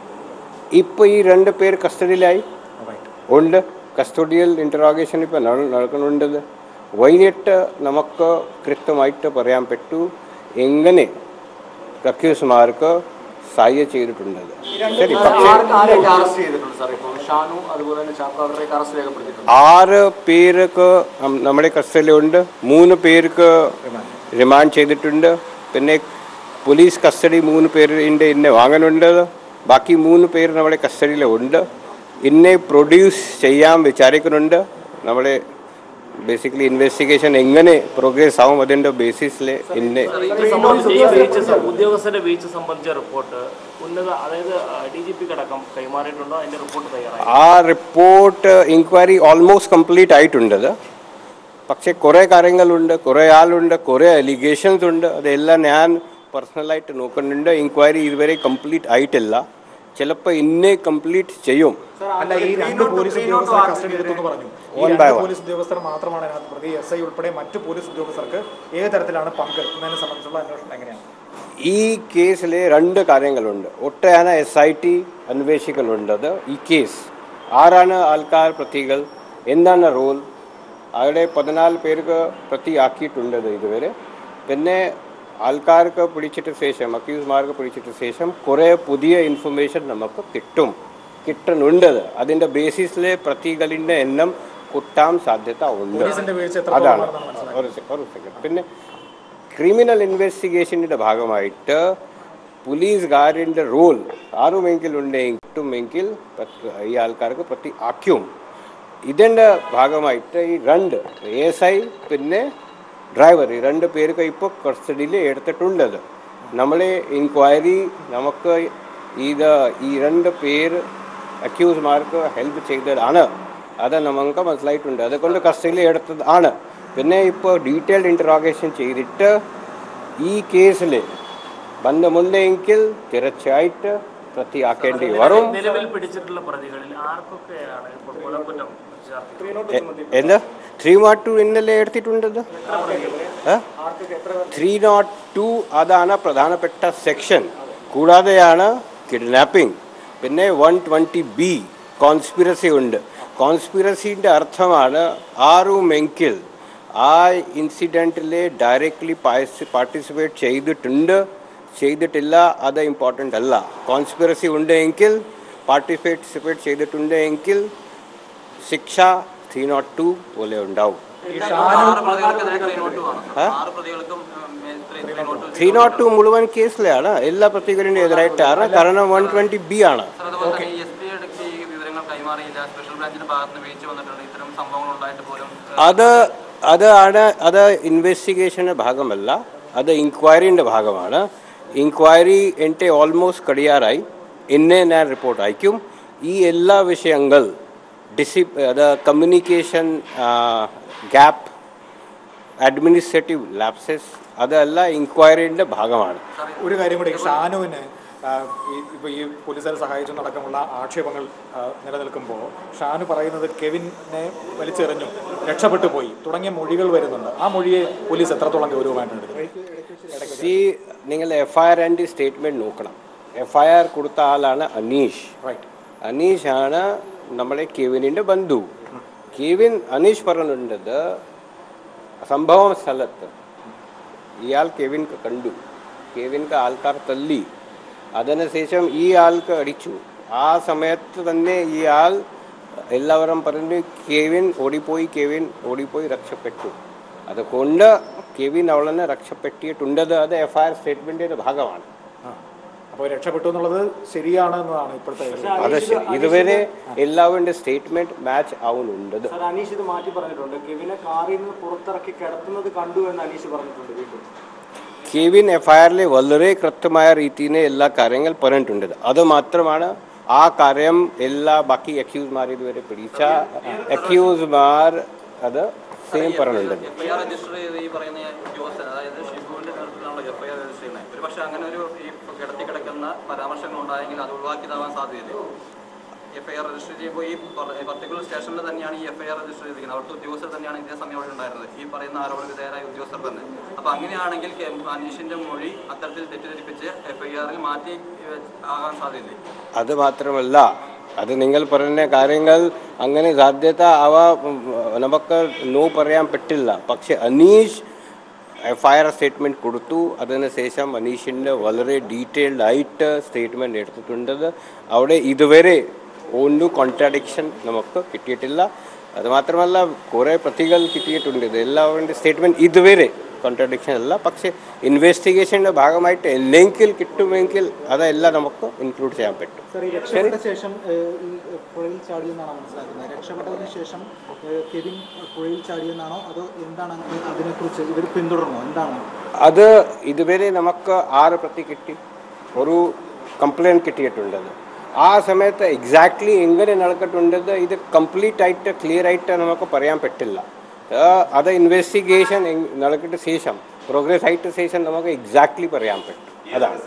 ഇപ്പോൾ ഈ രണ്ട് പേർ കസ്റ്റഡിയിലായി ഉണ്ട് കസ്റ്റഡിയൽ ഇൻറ്ററോഗേഷൻ ഇപ്പോൾ നടക്കുന്നുണ്ട് വൈകിട്ട് നമുക്ക് കൃത്യമായിട്ട് പറയാൻ പറ്റൂ എങ്ങനെ അക്യൂസ്മാർക്ക് സഹായം ചെയ്തിട്ടുണ്ട് ശരി പക്ഷേ ആരെയൊക്കെ അറസ്റ്റ് ചെയ്തിട്ടുണ്ട് സാർ ഇപ്പോൾ ഷാനു അതുപോലെ തന്നെ ചാക്കോ അവരുടെയൊക്കെ അറസ്റ്റ് രേഖപ്പെടുത്തിയിട്ടുണ്ട് ആറ് പേർക്ക് നം- നമ്മുടെ കസ്റ്റഡിയിലുണ്ട് മൂന്ന് പേർക്ക് റിമാൻഡ് ചെയ്തിട്ടുണ്ട് പിന്നെ പോലീസ് കസ്റ്റഡി മൂന്ന് പേരിൻ്റെ ഇന്നെ വാങ്ങാനുണ്ട് ബാക്കി മൂന്ന് പേര് നമ്മുടെ കസ്റ്റഡിയിലുണ്ട് ഇന്നെ പ്രൊഡ്യൂസ് ചെയ്യാൻ വിചാരിക്കുന്നുണ്ട് നമ്മുടെ ബേസിക്കലി ഇൻവെസ്റ്റിഗേഷൻ എങ്ങനെ പ്രോഗ്രസ് ആവും അതിൻ്റെ ബേസിസിൽ ഇന്നെ ഇത് സംബന്ധിച്ച് ഈ വീഴ്ച സം- ഉദ്യോഗസ്ഥന്റെ വീഴ്ച സംബന്ധിച്ച റിപ്പോർട്ട് ഉന്നത അതായത് ഡി ജി പിക്ക് അടക്കം കൈമാറിയിട്ടുണ്ടോ അതിന്റെ റിപ്പോർട്ട് തയ്യാറായി ആ റിപ്പോർട്ട് ഇൻക്വയറി ഓൾമോസ്റ്റ് കംപ്ലീറ്റ് ആയിട്ടുണ്ട് പക്ഷേ കുറേ കാര്യങ്ങളുണ്ട് കുറേ ആളുണ്ട് കുറേ അലിഗേഷൻസ് ഉണ്ട് അതെല്ലാം ഞാൻ പേഴ്സണലായിട്ട് നോക്കുന്നുണ്ട് ഇൻക്വയറി ഇതുവരെ കംപ്ലീറ്റ് ആയിട്ടില്ല ചിലപ്പോൾ ഇന്നേ കംപ്ലീറ്റ് ചെയ്യും അല്ല ഈ രണ്ട് പോലീസ് ഉദ്യോഗസ്ഥരെ കസ്റ്റഡി എടുത്തെന്ന് പറഞ്ഞു ഈ One രണ്ട് by one. പോലീസ് ഉദ്യോഗസ്ഥർ മാത്രമാണ് അതിനകത്ത് പ്രതി എസ് ഐ ഉൾപ്പെടെ മറ്റു പോലീസ് ഉദ്യോഗസ്ഥർക്ക് ഏത് തരത്തിലാണ് പങ്ക് എന്നതിനെ സംബന്ധിച്ചുള്ള അന്വേഷണം എങ്ങനെയാണ് ഈ കേസിൽ രണ്ട് കാര്യങ്ങളുണ്ട് ഒട്ടേറെ എസ് ഐ ടി അന്വേഷിക്കുന്നുണ്ടത് ഈ കേസ് ആരാണ് ആൾക്കാർ പ്രതികൾ എന്താണ് റോൾ അവിടെ പതിനാല് പേർക്ക് പ്രതിയാക്കിയിട്ടുണ്ട് ഇതുവരെ പിന്നെ ആൾക്കാർക്ക് പിടിച്ചിട്ട് ശേഷം അക്യൂസ്മാർക്ക് പിടിച്ചിട്ട് ശേഷം കുറേ പുതിയ ഇൻഫർമേഷൻ നമുക്ക് കിട്ടും കിട്ടുന്നുണ്ട് അതിൻ്റെ ബേസിസിൽ പ്രതികളുടെ എണ്ണം കിട്ടാൻ സാധ്യത ഉണ്ട് പോലീസിന്റെ വീഴ്ച എത്രത്തോളം അതാണ് ആണെന്നാണ് മനസ്സിലാക്കുന്നത്. ഒരു സെ- ഒരു സെക്കൻഡ് പിന്നെ ക്രിമിനൽ ഇൻവെസ്റ്റിഗേഷൻ്റെ ഭാഗമായിട്ട് പോലീസുകാരൻ്റെ റോൾ ആരുമെങ്കിലും ഉണ്ടെങ്കിൽ പത്ത് ഈ ആൾക്കാർക്ക് പ്രതി ആക്കും ഇതിൻ്റെ ഭാഗമായിട്ട് ഈ രണ്ട് എസ് ഐ പിന്നെ ഡ്രൈവർ ഈ രണ്ട് പേർക്ക് ഇപ്പോൾ കസ്റ്റഡിയിൽ എടുത്തിട്ടുള്ളത് നമ്മളെ ഇൻക്വയറി നമുക്ക് ഇത് ഈ രണ്ട് പേര് അക്യൂസ്മാർക്ക് ഹെൽപ്പ് ചെയ്തതാണ് അത് നമുക്ക് മനസ്സിലായിട്ടുണ്ട് അതുകൊണ്ട് കസ്റ്റഡിയിൽ എടുത്തതാണ് പിന്നെ ഇപ്പോൾ ഡീറ്റെയിൽഡ് ഇൻറ്ററോഗേഷൻ ചെയ്തിട്ട് ഈ കേസിൽ ബന്ധമുണ്ടെങ്കിൽ തീർച്ചയായിട്ട് പ്രതിയാക്കേണ്ടി വരും നിലവിൽ പിടിച്ചിട്ടുള്ള പ്രതികളിൽ ആർക്കൊക്കെയാണ് ഇപ്പോൾ കൊലക്കുറ്റം ചേർത്തിട്ടുള്ളത്? എ- എന്താ ത്രീ നോട്ട് ടു ഇന്നലെ എടുത്തിട്ടുണ്ടത് ത്രീ നോട്ട് ടു അതാണ് പ്രധാനപ്പെട്ട സെക്ഷൻ കൂടാതെയാണ് കിഡ്നാപ്പിംഗ് പിന്നെ വൺ ട്വൻറ്റി ബി കോൺസ്പിറസി ഉണ്ട് കോൺസ്പിറസിൻ്റെ അർത്ഥമാണ് ആരുമെങ്കിൽ ആ ഇൻസിഡൻറ്റിൽ ഡയറക്റ്റ്ലി പാർട്ടിസിപ്പേറ്റ് ചെയ്തിട്ടുണ്ട് ചെയ്തിട്ടില്ല അത് ഇമ്പോർട്ടൻ്റ് അല്ല കോൺസ്പിറസി ഉണ്ടെങ്കിൽ പാർട്ടിസിപ്പേറ്റ് ചെയ്തിട്ടുണ്ടെങ്കിൽ ശിക്ഷ ത്രീ നോട്ട് ടു പോലെ ഉണ്ടാവും ആറ് പ്രതികൾക്കെതിരെ ത്രീ നോട്ട് ആണ് ആ? ആറ് പ്രതികൾക്കും ഉം, മേൽ three three note three note two മുഴുവൻ കേസിലാണ് എല്ലാ പ്രതികളുടെ എതിരായിട്ടാണ് കാരണം വൺ ട്വൻറ്റി ബി ആണ് സാർ അതുപോലെ തന്നെ ഈ എസ് പി ഇടയ്ക്ക് ഈ വിവരങ്ങൾ കൈമാറിയില്ല സ്പെഷ്യൽ ബ്രാഞ്ചിന്റെ ഭാഗത്ത് നിന്ന് വീഴ്ച വന്നിട്ടുണ്ട് ഇത്തരം സംഭവങ്ങൾ ഉണ്ടായിട്ട് പോലും അത് അത് ആണ് അത് ഇൻവെസ്റ്റിഗേഷൻ്റെ ഭാഗമല്ല അത് ഇൻക്വയറിൻ്റെ ഭാഗമാണ് ഇൻക്വയറി എൻ്റെ ഓൾമോസ്റ്റ് കഴിയാറായി ഇന്നെ ഞാൻ റിപ്പോർട്ട് അയക്കും ഈ എല്ലാ വിഷയങ്ങൾ ഡിസി അത് കമ്മ്യൂണിക്കേഷൻ ഗ്യാപ്പ് അഡ്മിനിസ്ട്രേറ്റീവ് ലാപ്സസ് അതെല്ലാം ഇൻക്വയറിൻ്റെ ഭാഗമാണ് ഒരു കാര്യം കൂടി ഷാനുവിന് ആ, ഈ ഇപ്പോൾ ഈ പോലീസുകാരെ സഹായിച്ചെന്നടക്കമുള്ള ആക്ഷേപങ്ങൾ ആ, നിലനിൽക്കുമ്പോൾ ഷാനു പറയുന്നത് കെവിനെ വലിച്ചെറിഞ്ഞു രക്ഷപ്പെട്ടു പോയി തുടങ്ങിയ മൊഴികൾ വരുന്നുണ്ട് ആ മൊഴിയെ പോലീസ് എത്രത്തോളം ഗൗരവമായിട്ടാണ് എടുക്കുന്നത് സി നിങ്ങൾ F I R and statement നോക്കണം എഫ് ഐ ആർ കൊടുത്ത ആളാണ് അനീഷ് അനീഷ് ആണ് നമ്മളെ കെവിനിൻ്റെ ബന്ധു കെവിൻ അനീഷ് പറഞ്ഞിട്ടുണ്ടത് സംഭവം സ്ഥലത്ത് ഇയാൾ കെവിൻ കണ്ടു കെവിൻക്ക് ആൾക്കാർ തല്ലി അതിനുശേഷം ഈ ആൾക്ക് അടിച്ചു ആ സമയത്ത് തന്നെ ഈ ആൾ എല്ലാവരും പറഞ്ഞു കെവിൻ ഓടിപ്പോയി കെവിൻ ഓടിപ്പോയി രക്ഷപ്പെട്ടു അതുകൊണ്ട് കെവിൻ അവളെ രക്ഷപ്പെട്ടിട്ടുണ്ടത് അത് എഫ് ഐ ആർ സ്റ്റേറ്റ്മെൻറ്റിൻ്റെ ഭാഗമാണ് അപ്പോൾ രക്ഷപ്പെട്ടു എന്നുള്ളത് ശരിയാണ് എന്നതാണ് ഇപ്പോഴത്തെ അത് ശരി. ഇതുവരെ എല്ലാവരുടെ സ്റ്റേറ്റ്മെന്റ് മാച്ച് ആവുന്നുണ്ട് സാർ അനീഷ് ഇത് മാറ്റി പറഞ്ഞിട്ടുണ്ട് കെവിനെ കാറിൽ നിന്ന് പുറത്തിറക്കി കിടത്തുന്നത് കണ്ടു എന്ന് അനീഷ് പറഞ്ഞിട്ടുണ്ട് വീണ്ടും കെവിൻ എഫ് ഐ ആറിൽ വളരെ കൃത്യമായ രീതിയിൽ എല്ലാ കാര്യങ്ങൾ പറഞ്ഞിട്ടുണ്ട് അത് മാത്രമാണ് ആ കാര്യം എല്ലാ ബാക്കി അക്യൂസ്മാർ ഇതുവരെ പിടിച്ച അക്യൂസ്മാർ അത് സെയിം പറഞ്ഞിട്ടുണ്ട് എഫ് ഐ ആർ രജിസ്റ്റർ ചെയ്ത് ഈ പറയുന്ന ഉദ്യോഗസ്ഥൻ അതായത് ഷിബുവിന്റെ നേതൃത്വത്തിലാണല്ലോ എഫ് ഐ ആർ രജിസ്റ്റർ ചെയ്യുന്നത് ഒരു പക്ഷേ അങ്ങനെ ഒരു ഈ കിടത്തി കിടക്കുന്ന പരാമർശങ്ങൾ ഉണ്ടായെങ്കിൽ അത് ഒഴിവാക്കിയതാവാൻ സാധ്യതയില്ല എഫ് ഐ ആർ രജിസ്റ്റർ ചെയ്യുമ്പോൾ ഈ പർട്ടിക്കുലർ സ്റ്റേഷനിൽ തന്നെയാണ് ഈ എഫ് ഐ ആർ രജിസ്റ്റർ ചെയ്തിരിക്കുന്നത് അവിടുത്തെ ഉദ്യോഗസ്ഥർ തന്നെയാണ് ഇതേ സമയം അവിടെ ഉണ്ടായിരുന്നത് ഈ പറയുന്ന ആരോപണ വിധേയരായ ഉദ്യോഗസ്ഥർ തന്നെ അപ്പോൾ അങ്ങനെയാണെങ്കിൽ കെ- അനീഷിന്റെ മൊഴി അത്തരത്തിൽ തെറ്റിദ്ധരിപ്പിച്ച് എഫ് ഐ ആറിൽ മാറ്റി ഏഹ്, ആകാൻ സാധ്യതയില്ലേ അത് മാത്രമല്ല അത് നിങ്ങൾ പറഞ്ഞ കാര്യങ്ങൾ അങ്ങനെ സാധ്യത അവ ഉം, നമുക്ക് നോ പറയാൻ പറ്റില്ല പക്ഷെ Aneesh F I R statement കൊടുത്തു അതിനുശേഷം അനീഷിൻ്റെ വളരെ ഡീറ്റെയിൽഡ് ആയിട്ട് സ്റ്റേറ്റ്മെൻറ്റ് എടുത്തിട്ടുണ്ട് അവിടെ ഇതുവരെ ഒന്നും കോൺട്രാഡിക്ഷൻ നമുക്ക് കിട്ടിയിട്ടില്ല അത് മാത്രമല്ല കുറേ പ്രതികൾ കിട്ടിയിട്ടുണ്ട് ഇത് എല്ലാവരുടെ സ്റ്റേറ്റ്മെൻറ്റ് ഇതുവരെ കോൺട്രാഡിക്ഷൻ അല്ല പക്ഷേ ഇൻവെസ്റ്റിഗേഷൻ്റെ ഭാഗമായിട്ട് എന്തെങ്കിലും കിട്ടുമെങ്കിൽ അതെല്ലാം നമുക്ക് ഇൻക്ലൂഡ് ചെയ്യാൻ പറ്റും സാർ ഈ രക്ഷപ്പെട്ട ശേഷം ഏഹ്, ഈ പുഴയിൽ ചാടിയെന്നാണ് മനസ്സിലാക്കുന്നത് രക്ഷപ്പെട്ടതിന് ശേഷം ഏഹ്, കെവിൻ പുഴയിൽ ചാടിയെന്നാണോ അതോ എന്താണ് അങ്ങ് അതിനെക്കുറിച്ച് ഇവർ പിന്തുടർന്നോ എന്താണ് അത് ഇതുവരെ നമുക്ക് ആറ് പ്രതി കിട്ടി ഒരു കംപ്ലൈൻറ്റ് കിട്ടിയിട്ടുണ്ടത് ആ സമയത്ത് എക്സാക്ട്ലി എങ്ങനെ നടക്കിട്ടുണ്ടത് ഇത് കംപ്ലീറ്റ് ആയിട്ട് ക്ലിയർ ആയിട്ട് നമുക്ക് പറയാൻ പറ്റില്ല ആ, അത് ഇൻവെസ്റ്റിഗേഷൻ നടക്കിയിട്ട് ശേഷം പ്രോഗ്രസ് ആയിട്ട് ശേഷം നമുക്ക് എക്സാക്ട്ലി പറയാൻ പറ്റും അതാണ്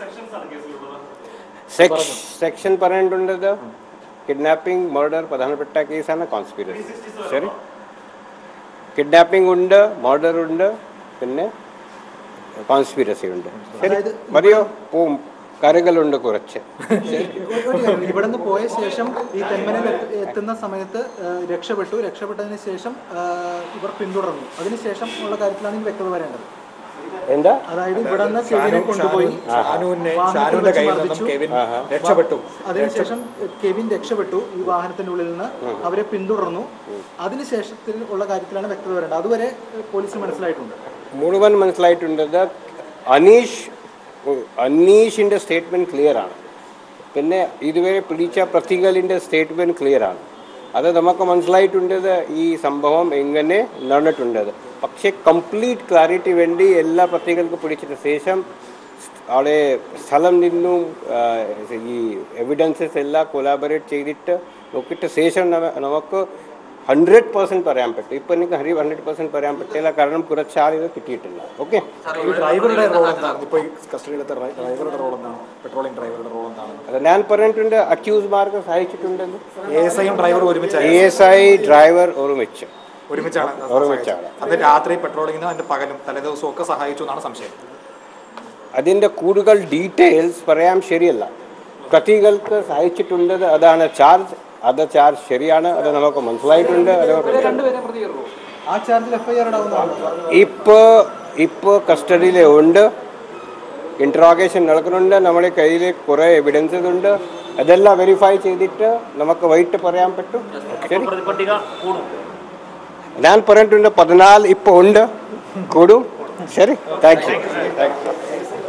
സെക്ഷൻ പറഞ്ഞിട്ടുണ്ടത് കിഡ്നാപ്പിംഗ് മർഡർ പ്രധാനപ്പെട്ട കേസാണ് കോൺസ്പിറസി ശരി കിഡ്നാപ്പിംഗ് ഉണ്ട് മർഡർ ഉണ്ട് പിന്നെ കോൺസ്പിറസി ഉണ്ട് ശരി മതിയോ പോവും കാര്യങ്ങളുണ്ട് കുറച്ച് ഇവിടെ നിന്ന് പോയ ശേഷം ഈ തെന്മനയിൽ എത്ത- എത്തുന്ന സമയത്ത് ഏഹ്, രക്ഷപ്പെട്ടു രക്ഷപ്പെട്ടതിന് ശേഷം ഏഹ്, ഇവർ പിന്തുടർന്നു അതിനുശേഷം ഉള്ള കാര്യത്തിലാണ് ഈ വ്യക്തത വരേണ്ടത് എന്താ അതായത് ഇവിടെ നിന്ന് കെവിനെ കൊണ്ടുപോയി ഷാനുവിനെ വാഹനത്തിൽ ഷാനുവിന്റെ വെച്ച് കയ്യിൽ നിന്നും മർദ്ദിച്ചു. കെവിൻ ആഹാ. രക്ഷപ്പെട്ടു അതിനുശേഷം കെവിൻ രക്ഷപ്പെട്ടു ഈ വാഹനത്തിന്റെ ഉള്ളിൽ നിന്ന് അവരെ പിന്തുടർന്നു അതിനുശേഷത്തിൽ ഉള്ള കാര്യത്തിലാണ് വ്യക്തത വരേണ്ടത് അതുവരെ ഏഹ്, പോലീസിന് മനസ്സിലായിട്ടുണ്ട് മുഴുവൻ മനസ്സിലായിട്ടുണ്ടത് അനീഷ് അനീഷിൻ്റെ സ്റ്റേറ്റ്മെൻറ്റ് ക്ലിയർ ആണ് പിന്നെ ഇതുവരെ പിടിച്ച പ്രതികളിൻ്റെ സ്റ്റേറ്റ്മെൻറ്റ് ക്ലിയർ ആണ് അത് നമുക്ക് മനസ്സിലായിട്ടുണ്ടത് ഈ സംഭവം എങ്ങനെ നടന്നിട്ടുണ്ടത് പക്ഷേ കംപ്ലീറ്റ് ക്ലാരിറ്റി വേണ്ടി എല്ലാ പ്രതികൾക്ക് പിടിച്ചിട്ട് ശേഷം അവിടെ സ്ഥലം നിന്നും ആ, ഈ എവിഡൻസസ് എല്ലാം കൊലാബറേറ്റ് ചെയ്തിട്ട് നോക്കിയിട്ട് ശേഷം നമ- നമുക്ക് ഹൺഡ്രഡ് പെർസെൻറ്റ് പറയാൻ പറ്റും ഇപ്പം എനിക്ക് ഹരി ഹൺഡ്രഡ് പെർസെൻറ്റ് പറയാൻ പറ്റില്ല കാരണം കുറച്ച് ആളുകൾ കിട്ടിയിട്ടില്ല ഓക്കെ ഈ ഡ്രൈവറുടെ റോൾ എന്താണ് ഇപ്പോൾ ഈ കസ്റ്റഡിയിലത്തെ ഡ്രൈ- ഡ്രൈവറുടെ റോൾ എന്താണ് പെട്രോളിംഗ് ഡ്രൈവറുടെ റോൾ എന്താണ് അത് ഞാൻ പറഞ്ഞിട്ടുണ്ട് അക്യൂസ്മാർക്ക് സഹായിച്ചിട്ടുണ്ടെന്ന് എ എസ് ഐയും ഡ്രൈവർ ഒരുമിച്ച് എ എസ് ഐ ഡ്രൈവർ ഒരുമിച്ച് ഒരുമിച്ചാണ് ഒരുമിച്ചാണ് അന്ന് രാത്രി പെട്രോളിങ്ങിന് അതിന്റെ പകലും തലേദിവസവും ഒക്കെ സഹായിച്ചു എന്നാണ് സംശയം അതിൻ്റെ കൂടുതൽ ഡീറ്റെയിൽസ് പറയാൻ ശരിയല്ല പ്രതികൾക്ക് സഹായിച്ചിട്ടുണ്ടത് അതാണ് ചാർജ് അത് ചാർജ് ശരിയാണ് അത് നമുക്ക് മനസ്സിലായിട്ടുണ്ട് അത് രണ്ടുപേരെ പ്രതികരണോ ആ ചാർജിൽ എഫ്ഐആർ ഇടാവുന്നതാണ് ഇപ്പോൾ ഇപ്പോൾ കസ്റ്റഡിയിൽ ഉണ്ട് ഇൻട്രോഗേഷൻ നടക്കുന്നുണ്ട് നമ്മുടെ കയ്യിൽ കുറേ എവിഡൻസസ് ഉണ്ട് അതെല്ലാം വെരിഫൈ ചെയ്തിട്ട് നമുക്ക് വൈകിട്ട് പറയാൻ പറ്റും ശരി പ്രതിപട്ടിക കൂടും ഞാൻ പറഞ്ഞിട്ടുണ്ട് പതിനാല് ഇപ്പോൾ ഉണ്ട് കൂടും ശരി thank you thank you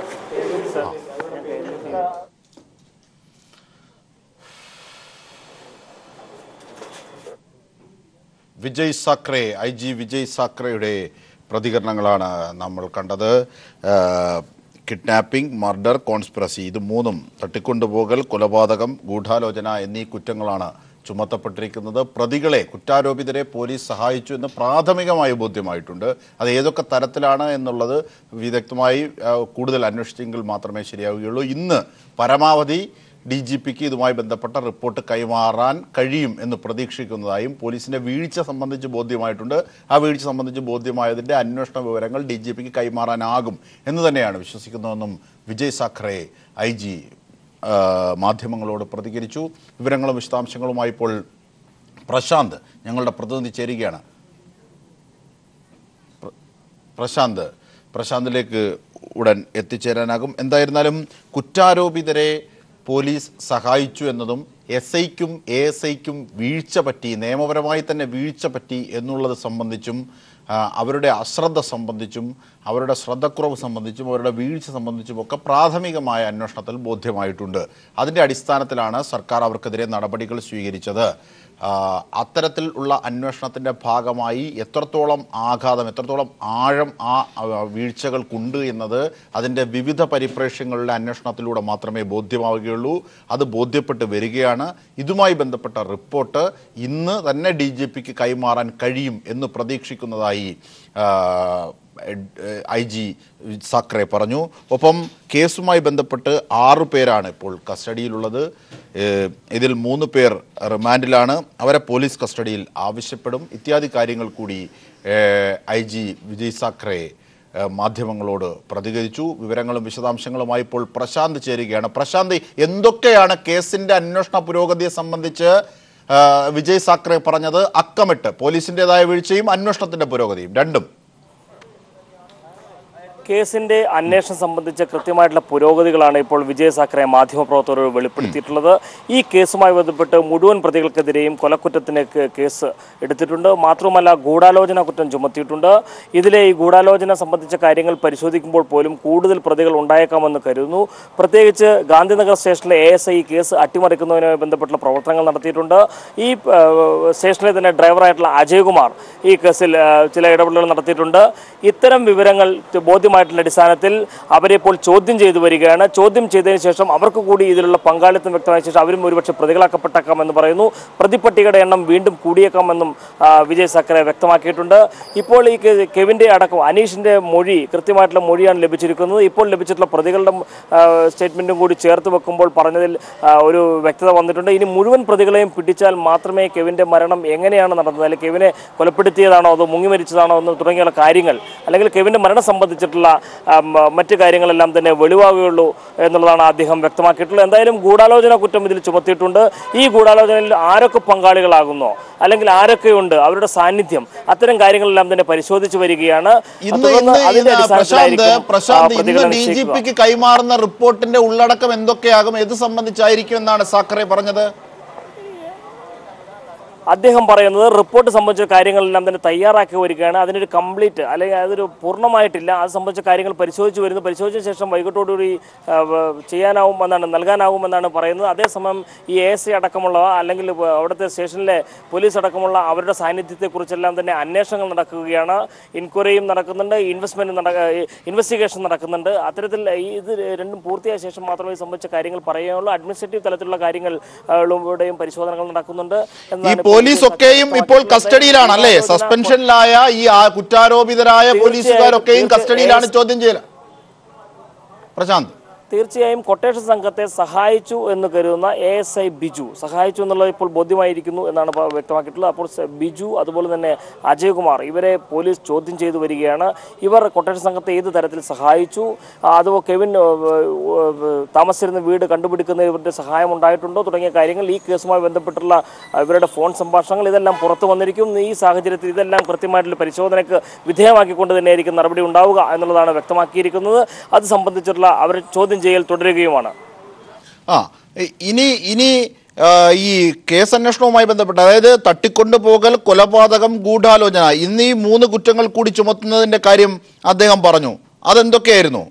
Vijay Sakhare I G Vijay സാക്രയുടെ പ്രതികരണങ്ങളാണ് നമ്മൾ കണ്ടത് കിഡ്നാപ്പിംഗ് മർഡർ കോൺസ്പിറസി ഇത് മൂന്നും തട്ടിക്കൊണ്ടുപോകൽ കൊലപാതകം ഗൂഢാലോചന എന്നീ കുറ്റങ്ങളാണ് ചുമത്തപ്പെട്ടിരിക്കുന്നത് പ്രതികളെ കുറ്റാരോപിതരെ പോലീസ് സഹായിച്ചു എന്ന് പ്രാഥമികമായി ബോധ്യമായിട്ടുണ്ട് അത് ഏതൊക്കെ തരത്തിലാണ് എന്നുള്ളത് വിദഗ്ധമായി ആ, കൂടുതൽ അന്വേഷിച്ചെങ്കിൽ മാത്രമേ ശരിയാവുകയുള്ളൂ ഇന്ന് പരമാവധി ഡി ജി പിക്ക് ഇതുമായി ബന്ധപ്പെട്ട റിപ്പോർട്ട് കൈമാറാൻ കഴിയും എന്ന് പ്രതീക്ഷിക്കുന്നതായും പോലീസിന്റെ വീഴ്ച സംബന്ധിച്ച് ബോധ്യമായിട്ടുണ്ട് ആ വീഴ്ച സംബന്ധിച്ച് ബോധ്യമായതിന്റെ അന്വേഷണ വിവരങ്ങൾ ഡി ജി പിക്ക് കൈമാറാനാകും എന്ന് തന്നെയാണ് വിശ്വസിക്കുന്നതെന്നും വിജയ് സാഖറെ ഐ ജി മാധ്യമങ്ങളോട് പ്രതികരിച്ചു വിവരങ്ങളും വിശദാംശങ്ങളുമായി ഇപ്പോൾ പ്രശാന്ത് ഞങ്ങളുടെ പ്രതിനിധി ചേരുകയാണ് പ്ര- പ്രശാന്ത് പ്രശാന്തിലേക്ക് ഉടൻ എത്തിച്ചേരാനാകും എന്തായിരുന്നാലും കുറ്റാരോപിതരെ പോലീസ് സഹായിച്ചു എന്നതും എസ് ഐക്കും എ എസ് ഐക്കും വീഴ്ച പറ്റി നിയമപരമായി തന്നെ വീഴ്ച പറ്റി എന്നുള്ളത് സംബന്ധിച്ചും ആ, അവരുടെ അശ്രദ്ധ സംബന്ധിച്ചും അവരുടെ ശ്രദ്ധക്കുറവ് സംബന്ധിച്ചും അവരുടെ വീഴ്ച സംബന്ധിച്ചും ഒക്കെ പ്രാഥമികമായ അന്വേഷണത്തിൽ ബോധ്യമായിട്ടുണ്ട് അതിൻ്റെ അടിസ്ഥാനത്തിലാണ് സർക്കാർ അവർക്കെതിരെ നടപടികൾ സ്വീകരിച്ചത് ആ, അത്തരത്തിൽ ഉള്ള അന്വേഷണത്തിൻ്റെ ഭാഗമായി എത്രത്തോളം ആഘാതം എത്രത്തോളം ആഴം ആ ആ, വീഴ്ചകൾക്കുണ്ട് എന്നത് അതിൻ്റെ വിവിധ പരിപ്രേക്ഷ്യങ്ങളുടെ അന്വേഷണത്തിലൂടെ മാത്രമേ ബോധ്യമാവുകയുള്ളൂ അത് ബോധ്യപ്പെട്ട് വരികയാണ് ഇതുമായി ബന്ധപ്പെട്ട റിപ്പോർട്ട് ഇന്ന് തന്നെ ഡി ജി പിക്ക് കൈമാറാൻ കഴിയും എന്ന് പ്രതീക്ഷിക്കുന്നതായി ഐ ജി സാക്രെ പറഞ്ഞു ഒപ്പം കേസുമായി ബന്ധപ്പെട്ട് ആറു പേരാണ് ഇപ്പോൾ കസ്റ്റഡിയിലുള്ളത് ഏഹ് ഇതിൽ മൂന്ന് പേർ റിമാൻഡിലാണ് അവരെ പോലീസ് കസ്റ്റഡിയിൽ ആവശ്യപ്പെടും ഇത്യാദി കാര്യങ്ങൾ കൂടി ഐ ജി വിജയ് സാഖറെ ഏഹ് മാധ്യമങ്ങളോട് പ്രതികരിച്ചു വിവരങ്ങളും വിശദാംശങ്ങളുമായി ഇപ്പോൾ പ്രശാന്ത് ചേരുകയാണ് പ്രശാന്ത് എന്തൊക്കെയാണ് കേസിന്റെ അന്വേഷണ പുരോഗതിയെ സംബന്ധിച്ച് ഏഹ് വിജയ് സാഖറെ പറഞ്ഞത് അക്കമിട്ട് പോലീസിൻ്റെതായ വീഴ്ചയും അന്വേഷണത്തിന്റെ പുരോഗതിയും രണ്ടും കേസിന്റെ അന്വേഷണം സംബന്ധിച്ച കൃത്യമായിട്ടുള്ള പുരോഗതികളാണ് ഇപ്പോൾ വിജയ സാക്കറെ മാധ്യമപ്രവർത്തകരോട് വെളിപ്പെടുത്തിയിട്ടുള്ളത് ഈ കേസുമായി ബന്ധപ്പെട്ട് മുഴുവൻ പ്രതികൾക്കെതിരെയും കൊലക്കുറ്റത്തിന് കേ- കേസ് എടുത്തിട്ടുണ്ട് മാത്രമല്ല ഗൂഢാലോചന കുറ്റം ചുമത്തിയിട്ടുണ്ട് ഇതിലെ ഈ ഗൂഢാലോചന സംബന്ധിച്ച കാര്യങ്ങൾ പരിശോധിക്കുമ്പോൾ പോലും കൂടുതൽ പ്രതികൾ ഉണ്ടായേക്കാമെന്ന് കരുതുന്നു പ്രത്യേകിച്ച് ഗാന്ധിനഗർ സ്റ്റേഷനിലെ എ എസ് ഐ കേസ് അട്ടിമറിക്കുന്നതിനുമായി ബന്ധപ്പെട്ടുള്ള പ്രവർത്തനങ്ങൾ നടത്തിയിട്ടുണ്ട് ഈ ആ, സ്റ്റേഷനിലെ തന്നെ ഡ്രൈവറായിട്ടുള്ള അജയ്കുമാർ ഈ കേസിൽ ആ, ചില ഇടപെടലുകൾ നടത്തിയിട്ടുണ്ട് ഇത്തരം വിവരങ്ങൾ ബോധ്യമായിട്ടുള്ള അടിസ്ഥാനത്തിൽ അവരെ ഇപ്പോൾ ചോദ്യം ചെയ്തു വരികയാണ് ചോദ്യം ചെയ്തതിന് ശേഷം അവർക്ക് കൂടി ഇതിലുള്ള പങ്കാളിത്തം വ്യക്തമായ ശേഷം അവരും ഒരുപക്ഷെ പ്രതികളാക്കപ്പെട്ടേക്കാമെന്ന് പറയുന്നു പ്രതിപ്പട്ടികയുടെ എണ്ണം വീണ്ടും കൂടിയേക്കാമെന്നും ആ, വിജയ് സക്കറെ വ്യക്തമാക്കിയിട്ടുണ്ട് ഇപ്പോൾ ഈ കെ- കെവിന്റെ അടക്കം അനീഷിന്റെ മൊഴി കൃത്യമായിട്ടുള്ള മൊഴിയാണ് ലഭിച്ചിരിക്കുന്നത് ഇപ്പോൾ ലഭിച്ചിട്ടുള്ള പ്രതികളുടെ ആ, സ്റ്റേറ്റ്മെന്റും കൂടി ചേർത്ത് വെക്കുമ്പോൾ പറഞ്ഞതിൽ ആ, ഒരു വ്യക്തത വന്നിട്ടുണ്ട് ഇനി മുഴുവൻ പ്രതികളെയും പിടിച്ചാൽ മാത്രമേ കെവിന്റെ മരണം എങ്ങനെയാണ് നടന്നത് അല്ലെങ്കിൽ കെവിനെ കൊലപ്പെടുത്തിയതാണോ അതോ മുങ്ങി മരിച്ചതാണോ എന്ന് തുടങ്ങിയുള്ള കാര്യങ്ങൾ അല്ലെങ്കിൽ കെവിന്റെ മരണം സംബന്ധിച്ചിട്ടുള്ള ആ, മ- മറ്റ് കാര്യങ്ങളെല്ലാം തന്നെ വെളിവാകുകയുള്ളൂ എന്നുള്ളതാണ് അദ്ദേഹം വ്യക്തമാക്കിയിട്ടുള്ളത് എന്തായാലും ഗൂഢാലോചന കുറ്റം ഇതിൽ ചുമത്തിയിട്ടുണ്ട് ഈ ഗൂഢാലോചനയിൽ ആരൊക്കെ പങ്കാളികളാകുന്നോ അല്ലെങ്കിൽ ആരൊക്കെയുണ്ട് അവരുടെ സാന്നിധ്യം അത്തരം കാര്യങ്ങളെല്ലാം തന്നെ പരിശോധിച്ചു വരികയാണ് ഇന്ന് തുടർന്ന് ഇന്ന് അതിന്റെ ഇന്ന് പ്രശാന്ത് അടിസ്ഥാനത്തിലായിരിക്കും, ആ, പ്രശാന്ത് ഇന്ന് പ്രതികളെ ഡി ജി നിശ്ചയിക്കുക. പിക്ക് കൈമാറുന്ന റിപ്പോർട്ടിന്റെ ഉള്ളടക്കം എന്തൊക്കെയാകും ഇത് സംബന്ധിച്ചായിരിക്കും എന്നാണ് സാക്കറെ പറഞ്ഞത് അദ്ദേഹം പറയുന്നത് റിപ്പോർട്ട് സംബന്ധിച്ച കാര്യങ്ങളെല്ലാം തന്നെ തയ്യാറാക്കി വരികയാണ് അതിനൊരു കംപ്ലീറ്റ് അല്ലെങ്കിൽ അതൊരു പൂർണ്ണമായിട്ടില്ല അത് സംബന്ധിച്ച കാര്യങ്ങൾ പരിശോധിച്ച് വരുന്നു പരിശോധിച്ച ശേഷം വൈകിട്ടോടുകൂടി ആ, വ- ചെയ്യാനാവും എന്നാണ് നൽകാനാവും എന്നാണ് പറയുന്നത് അതേസമയം ഈ എ എസ് അടക്കമുള്ളവ അല്ലെങ്കിൽ വ- അവിടുത്തെ സ്റ്റേഷനിലെ പോലീസ് അടക്കമുള്ള അവരുടെ സാന്നിധ്യത്തെക്കുറിച്ചെല്ലാം തന്നെ അന്വേഷണങ്ങൾ നടക്കുകയാണ് ഇൻക്വയറിയും നടക്കുന്നുണ്ട് ഇൻവെസ്റ്റ്മെന്റ് നട ഇൻവെസ്റ്റിഗേഷൻ നടക്കുന്നുണ്ട് അത്തരത്തിൽ ഈ ഇത് രണ്ടും പൂർത്തിയായ ശേഷം മാത്രമേ ഇത് സംബന്ധിച്ച കാര്യങ്ങൾ പറയുകയുള്ളൂ അഡ്മിനിസ്ട്രേറ്റീവ് തലത്തിലുള്ള കാര്യങ്ങളുടെയും പരിശോധനകൾ നടക്കുന്നുണ്ട് ഈ എന്നാണ് ഇപ്പോൾ പോലീസ് ഒക്കെയും ഇപ്പോൾ കസ്റ്റഡിയിലാണ് അല്ലേ സസ്പെൻഷനിലായ ഈ ആ കുറ്റാരോപിതരായ പോലീസുകാരൊക്കെയും കസ്റ്റഡിയിലാണ് ചോദ്യം ചെയ്യൽ പ്രശാന്ത് തീർച്ചയായും കൊട്ടേഷൻ സംഘത്തെ സഹായിച്ചു എന്ന് കരുതുന്ന എ എസ് ഐ ബിജു സഹായിച്ചു എന്നുള്ളത് ഇപ്പോൾ ബോധ്യമായിരിക്കുന്നു എന്നാണ് പ- വ്യക്തമാക്കിയിട്ടുള്ളത് അപ്പോൾ സ- ബിജു അതുപോലെ തന്നെ അജയ്കുമാർ ഇവരെ പോലീസ് ചോദ്യം ചെയ്തു വരികയാണ് ഇവർ കൊട്ടേഷൻ സംഘത്തെ ഏത് തരത്തിൽ സഹായിച്ചു ആ, അതുപോലെ കെവിൻ ഏ, ഏ, താമസിച്ചിരുന്ന വീട് കണ്ടുപിടിക്കുന്നതിൽ ഇവരുടെ സഹായം ഉണ്ടായിട്ടുണ്ടോ തുടങ്ങിയ കാര്യങ്ങൾ ഈ കേസുമായി ബന്ധപ്പെട്ടുള്ള ആ, ഇവരുടെ ഫോൺ സംഭാഷണങ്ങൾ ഇതെല്ലാം പുറത്തു വന്നിരിക്കും ഈ സാഹചര്യത്തിൽ ഇതെല്ലാം കൃത്യമായിട്ടുള്ള പരിശോധനയ്ക്ക് വിധേയമാക്കിക്കൊണ്ട് തന്നെയായിരിക്കും നടപടി ഉണ്ടാവുക എന്നുള്ളതാണ് വ്യക്തമാക്കിയിരിക്കുന്നത് അത് സംബന്ധിച്ചിട്ടുള്ള അവർ ചോദ്യം ചെയ്യൽ തുടരുകയുമാണ് ആ ഇ- ഇനി ഇനി ആ, ഈ കേസ് അന്വേഷണവുമായി ബന്ധപ്പെട്ട് അതായത് തട്ടിക്കൊണ്ടുപോകൽ കൊലപാതകം ഗൂഢാലോചന ഇന്ന് ഈ മൂന്ന് കുറ്റങ്ങൾ കൂടി ചുമത്തുന്നതിന്റെ കാര്യം അദ്ദേഹം പറഞ്ഞു അതെന്തൊക്കെയായിരുന്നു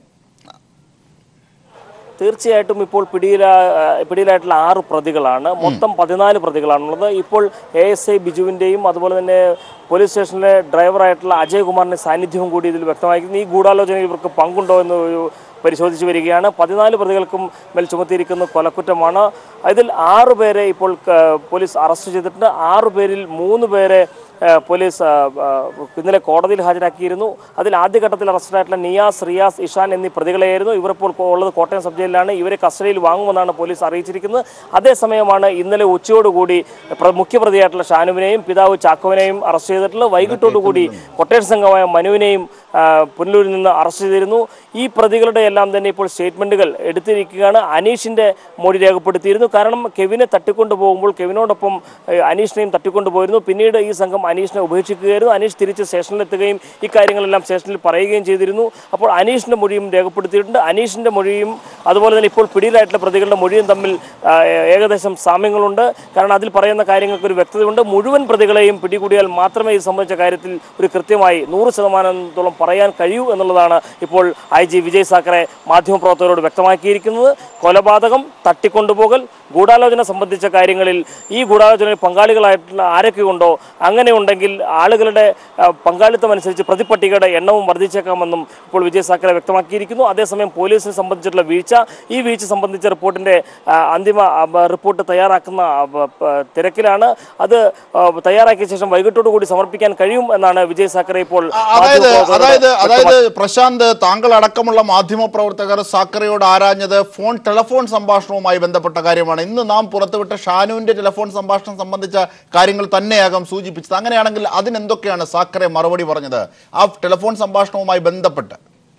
തീർച്ചയായിട്ടും ഇപ്പോൾ പിടിയിലാ പിടിയിലായിട്ടുള്ള ആറ് പ്രതികളാണ് മൊത്തം പതിനാല് പ്രതികളാണുള്ളത് ഇപ്പോൾ എ എസ് ഐ ബിജുവിൻ്റെയും അതുപോലെ തന്നെ പോലീസ് സ്റ്റേഷനിലെ ഡ്രൈവറായിട്ടുള്ള അജയ് കുമാറിൻ്റെ സാന്നിധ്യവും കൂടി ഇതിൽ വ്യക്തമാക്കുന്നു ഈ ഗൂഢാലോചനയിൽ ഇവർക്ക് പങ്കുണ്ടോ എന്ന് ഒരു പരിശോധിച്ചു വരികയാണ് പതിനാല് പ്രതികൾക്കും മേൽ ചുമത്തിയിരിക്കുന്ന കൊലക്കുറ്റമാണ് ഇതിൽ ആറ് പേരെ ഇപ്പോൾ ക- പോലീസ് അറസ്റ്റ് ചെയ്തിട്ടുണ്ട് ആറ് പേരിൽ മൂന്ന് പേരെ ഏഹ്, പോലീസ് ആ, ആ, ഇന്നലെ കോടതിയിൽ ഹാജരാക്കിയിരുന്നു അതിൽ ആദ്യഘട്ടത്തിൽ അറസ്റ്റിലായിട്ടുള്ള നിയാസ് റിയാസ് ഇഷാൻ എന്നീ പ്രതികളെയായിരുന്നു ഇവർ ഇപ്പോൾ കോ- ഉള്ളത് കോട്ടയം സബ് ജയിലിലാണ് ഇവരെ കസ്റ്റഡിയിൽ വാങ്ങുമെന്നാണ് പോലീസ് അറിയിച്ചിരിക്കുന്നത് അതേസമയമാണ് ഇന്നലെ ഉച്ചയോടുകൂടി പ്ര- മുഖ്യപ്രതിയായിട്ടുള്ള ഷാനുവിനെയും പിതാവ് ചാക്കോവിനെയും അറസ്റ്റ് ചെയ്തിട്ടുള്ളത് വൈകിട്ടോടുകൂടി കൊട്ടേഷൻ സംഘമായ മനുവിനെയും ആ, പുനലൂരിൽ നിന്ന് അറസ്റ്റ് ചെയ്തിരുന്നു ഈ പ്രതികളുടെ എല്ലാം തന്നെ ഇപ്പോൾ സ്റ്റേറ്റ്മെന്റുകൾ എടുത്തിരിക്കുകയാണ് അനീഷിന്റെ മൊഴി രേഖപ്പെടുത്തിയിരുന്നു കാരണം കെവിനെ തട്ടിക്കൊണ്ടു പോകുമ്പോൾ കെവിനോടൊപ്പം ഏഹ്, അനീഷിനെയും തട്ടിക്കൊണ്ടുപോയിരുന്നു പിന്നീട് ഈ സംഘം അനീഷിനെ ഉപേക്ഷിക്കുകയായിരുന്നു അനീഷ് തിരിച്ച് സ്റ്റേഷനിലെത്തുകയും ഇക്കാര്യങ്ങളെല്ലാം സ്റ്റേഷനിൽ പറയുകയും ചെയ്തിരുന്നു അപ്പോൾ അനീഷിന്റെ മൊഴിയും രേഖപ്പെടുത്തിയിട്ടുണ്ട് അനീഷിന്റെ മൊഴിയും അതുപോലെ തന്നെ ഇപ്പോൾ പിടിയിലായിട്ടുള്ള പ്രതികളുടെ മൊഴിയും തമ്മിൽ ആ, ഏകദേശം സാമ്യങ്ങളുണ്ട് കാരണം അതിൽ പറയുന്ന കാര്യങ്ങൾക്ക് ഒരു വ്യക്തതയുണ്ട് മുഴുവൻ പ്രതികളെയും പിടികൂടിയാൽ മാത്രമേ ഇത് സംബന്ധിച്ച കാര്യത്തിൽ ഒരു കൃത്യമായി നൂറ് ശതമാനത്തോളം പറയാൻ കഴിയൂ എന്നുള്ളതാണ് ഇപ്പോൾ ഐ ജി വിജയ് സാക്കറെ മാധ്യമപ്രവർത്തകരോട് വ്യക്തമാക്കിയിരിക്കുന്നത് കൊലപാതകം തട്ടിക്കൊണ്ടുപോകൽ ഗൂഢാലോചന സംബന്ധിച്ച കാര്യങ്ങളിൽ ഈ ഗൂഢാലോചനയിൽ പങ്കാളികളായിട്ടുള്ള ആരൊക്കെ ഉണ്ടോ അങ്ങനെ ഉണ്ടെങ്കിൽ ആളുകളുടെ ആ, പങ്കാളിത്തം അനുസരിച്ച് പ്രതിപട്ടികയുടെ എണ്ണവും വർദ്ധിച്ചേക്കാമെന്നും ഇപ്പോൾ വിജയ് സാക്കറെ വ്യക്തമാക്കിയിരിക്കുന്നു അതേസമയം പോലീസിനെ സംബന്ധിച്ചിട്ടുള്ള വീഴ്ച ഈ വീഴ്ച സംബന്ധിച്ച റിപ്പോർട്ടിന്റെ ആ, അന്തിമ ആ, ബ- റിപ്പോർട്ട് തയ്യാറാക്കുന്ന ആ, ബ- പ- തിരക്കിലാണ് അത് ആ, തയ്യാറാക്കിയ ശേഷം വൈകിട്ടോടു കൂടി സമർപ്പിക്കാൻ കഴിയും എന്നാണ് വിജയ് സാക്കറെ ഇപ്പോൾ അതായത് മാധ്യമപ്രവർത്തകരോട് അതായത് അതായത് വ്യക്തമാക്കി- പ്രശാന്ത് താങ്കൾ അടക്കമുള്ള മാധ്യമപ്രവർത്തകർ സാക്കറയോട് ആരാഞ്ഞത് ഫോൺ ടെലഫോൺ സംഭാഷണവുമായി ബന്ധപ്പെട്ട കാര്യമാണ് ഇന്ന് നാം പുറത്തുവിട്ട ഷാനുവിന്റെ ടെലഫോൺ സംഭാഷണം സംബന്ധിച്ച കാര്യങ്ങൾ തന്നെയാകാം സൂചിപ്പിച്ചത് അങ്ങനെയാണെങ്കിൽ അതിനെന്തൊക്കെയാണ് സാക്കറെ മറുപടി പറഞ്ഞത് ആ ടെലഫോൺ സംഭാഷണവുമായി ബന്ധപ്പെട്ട്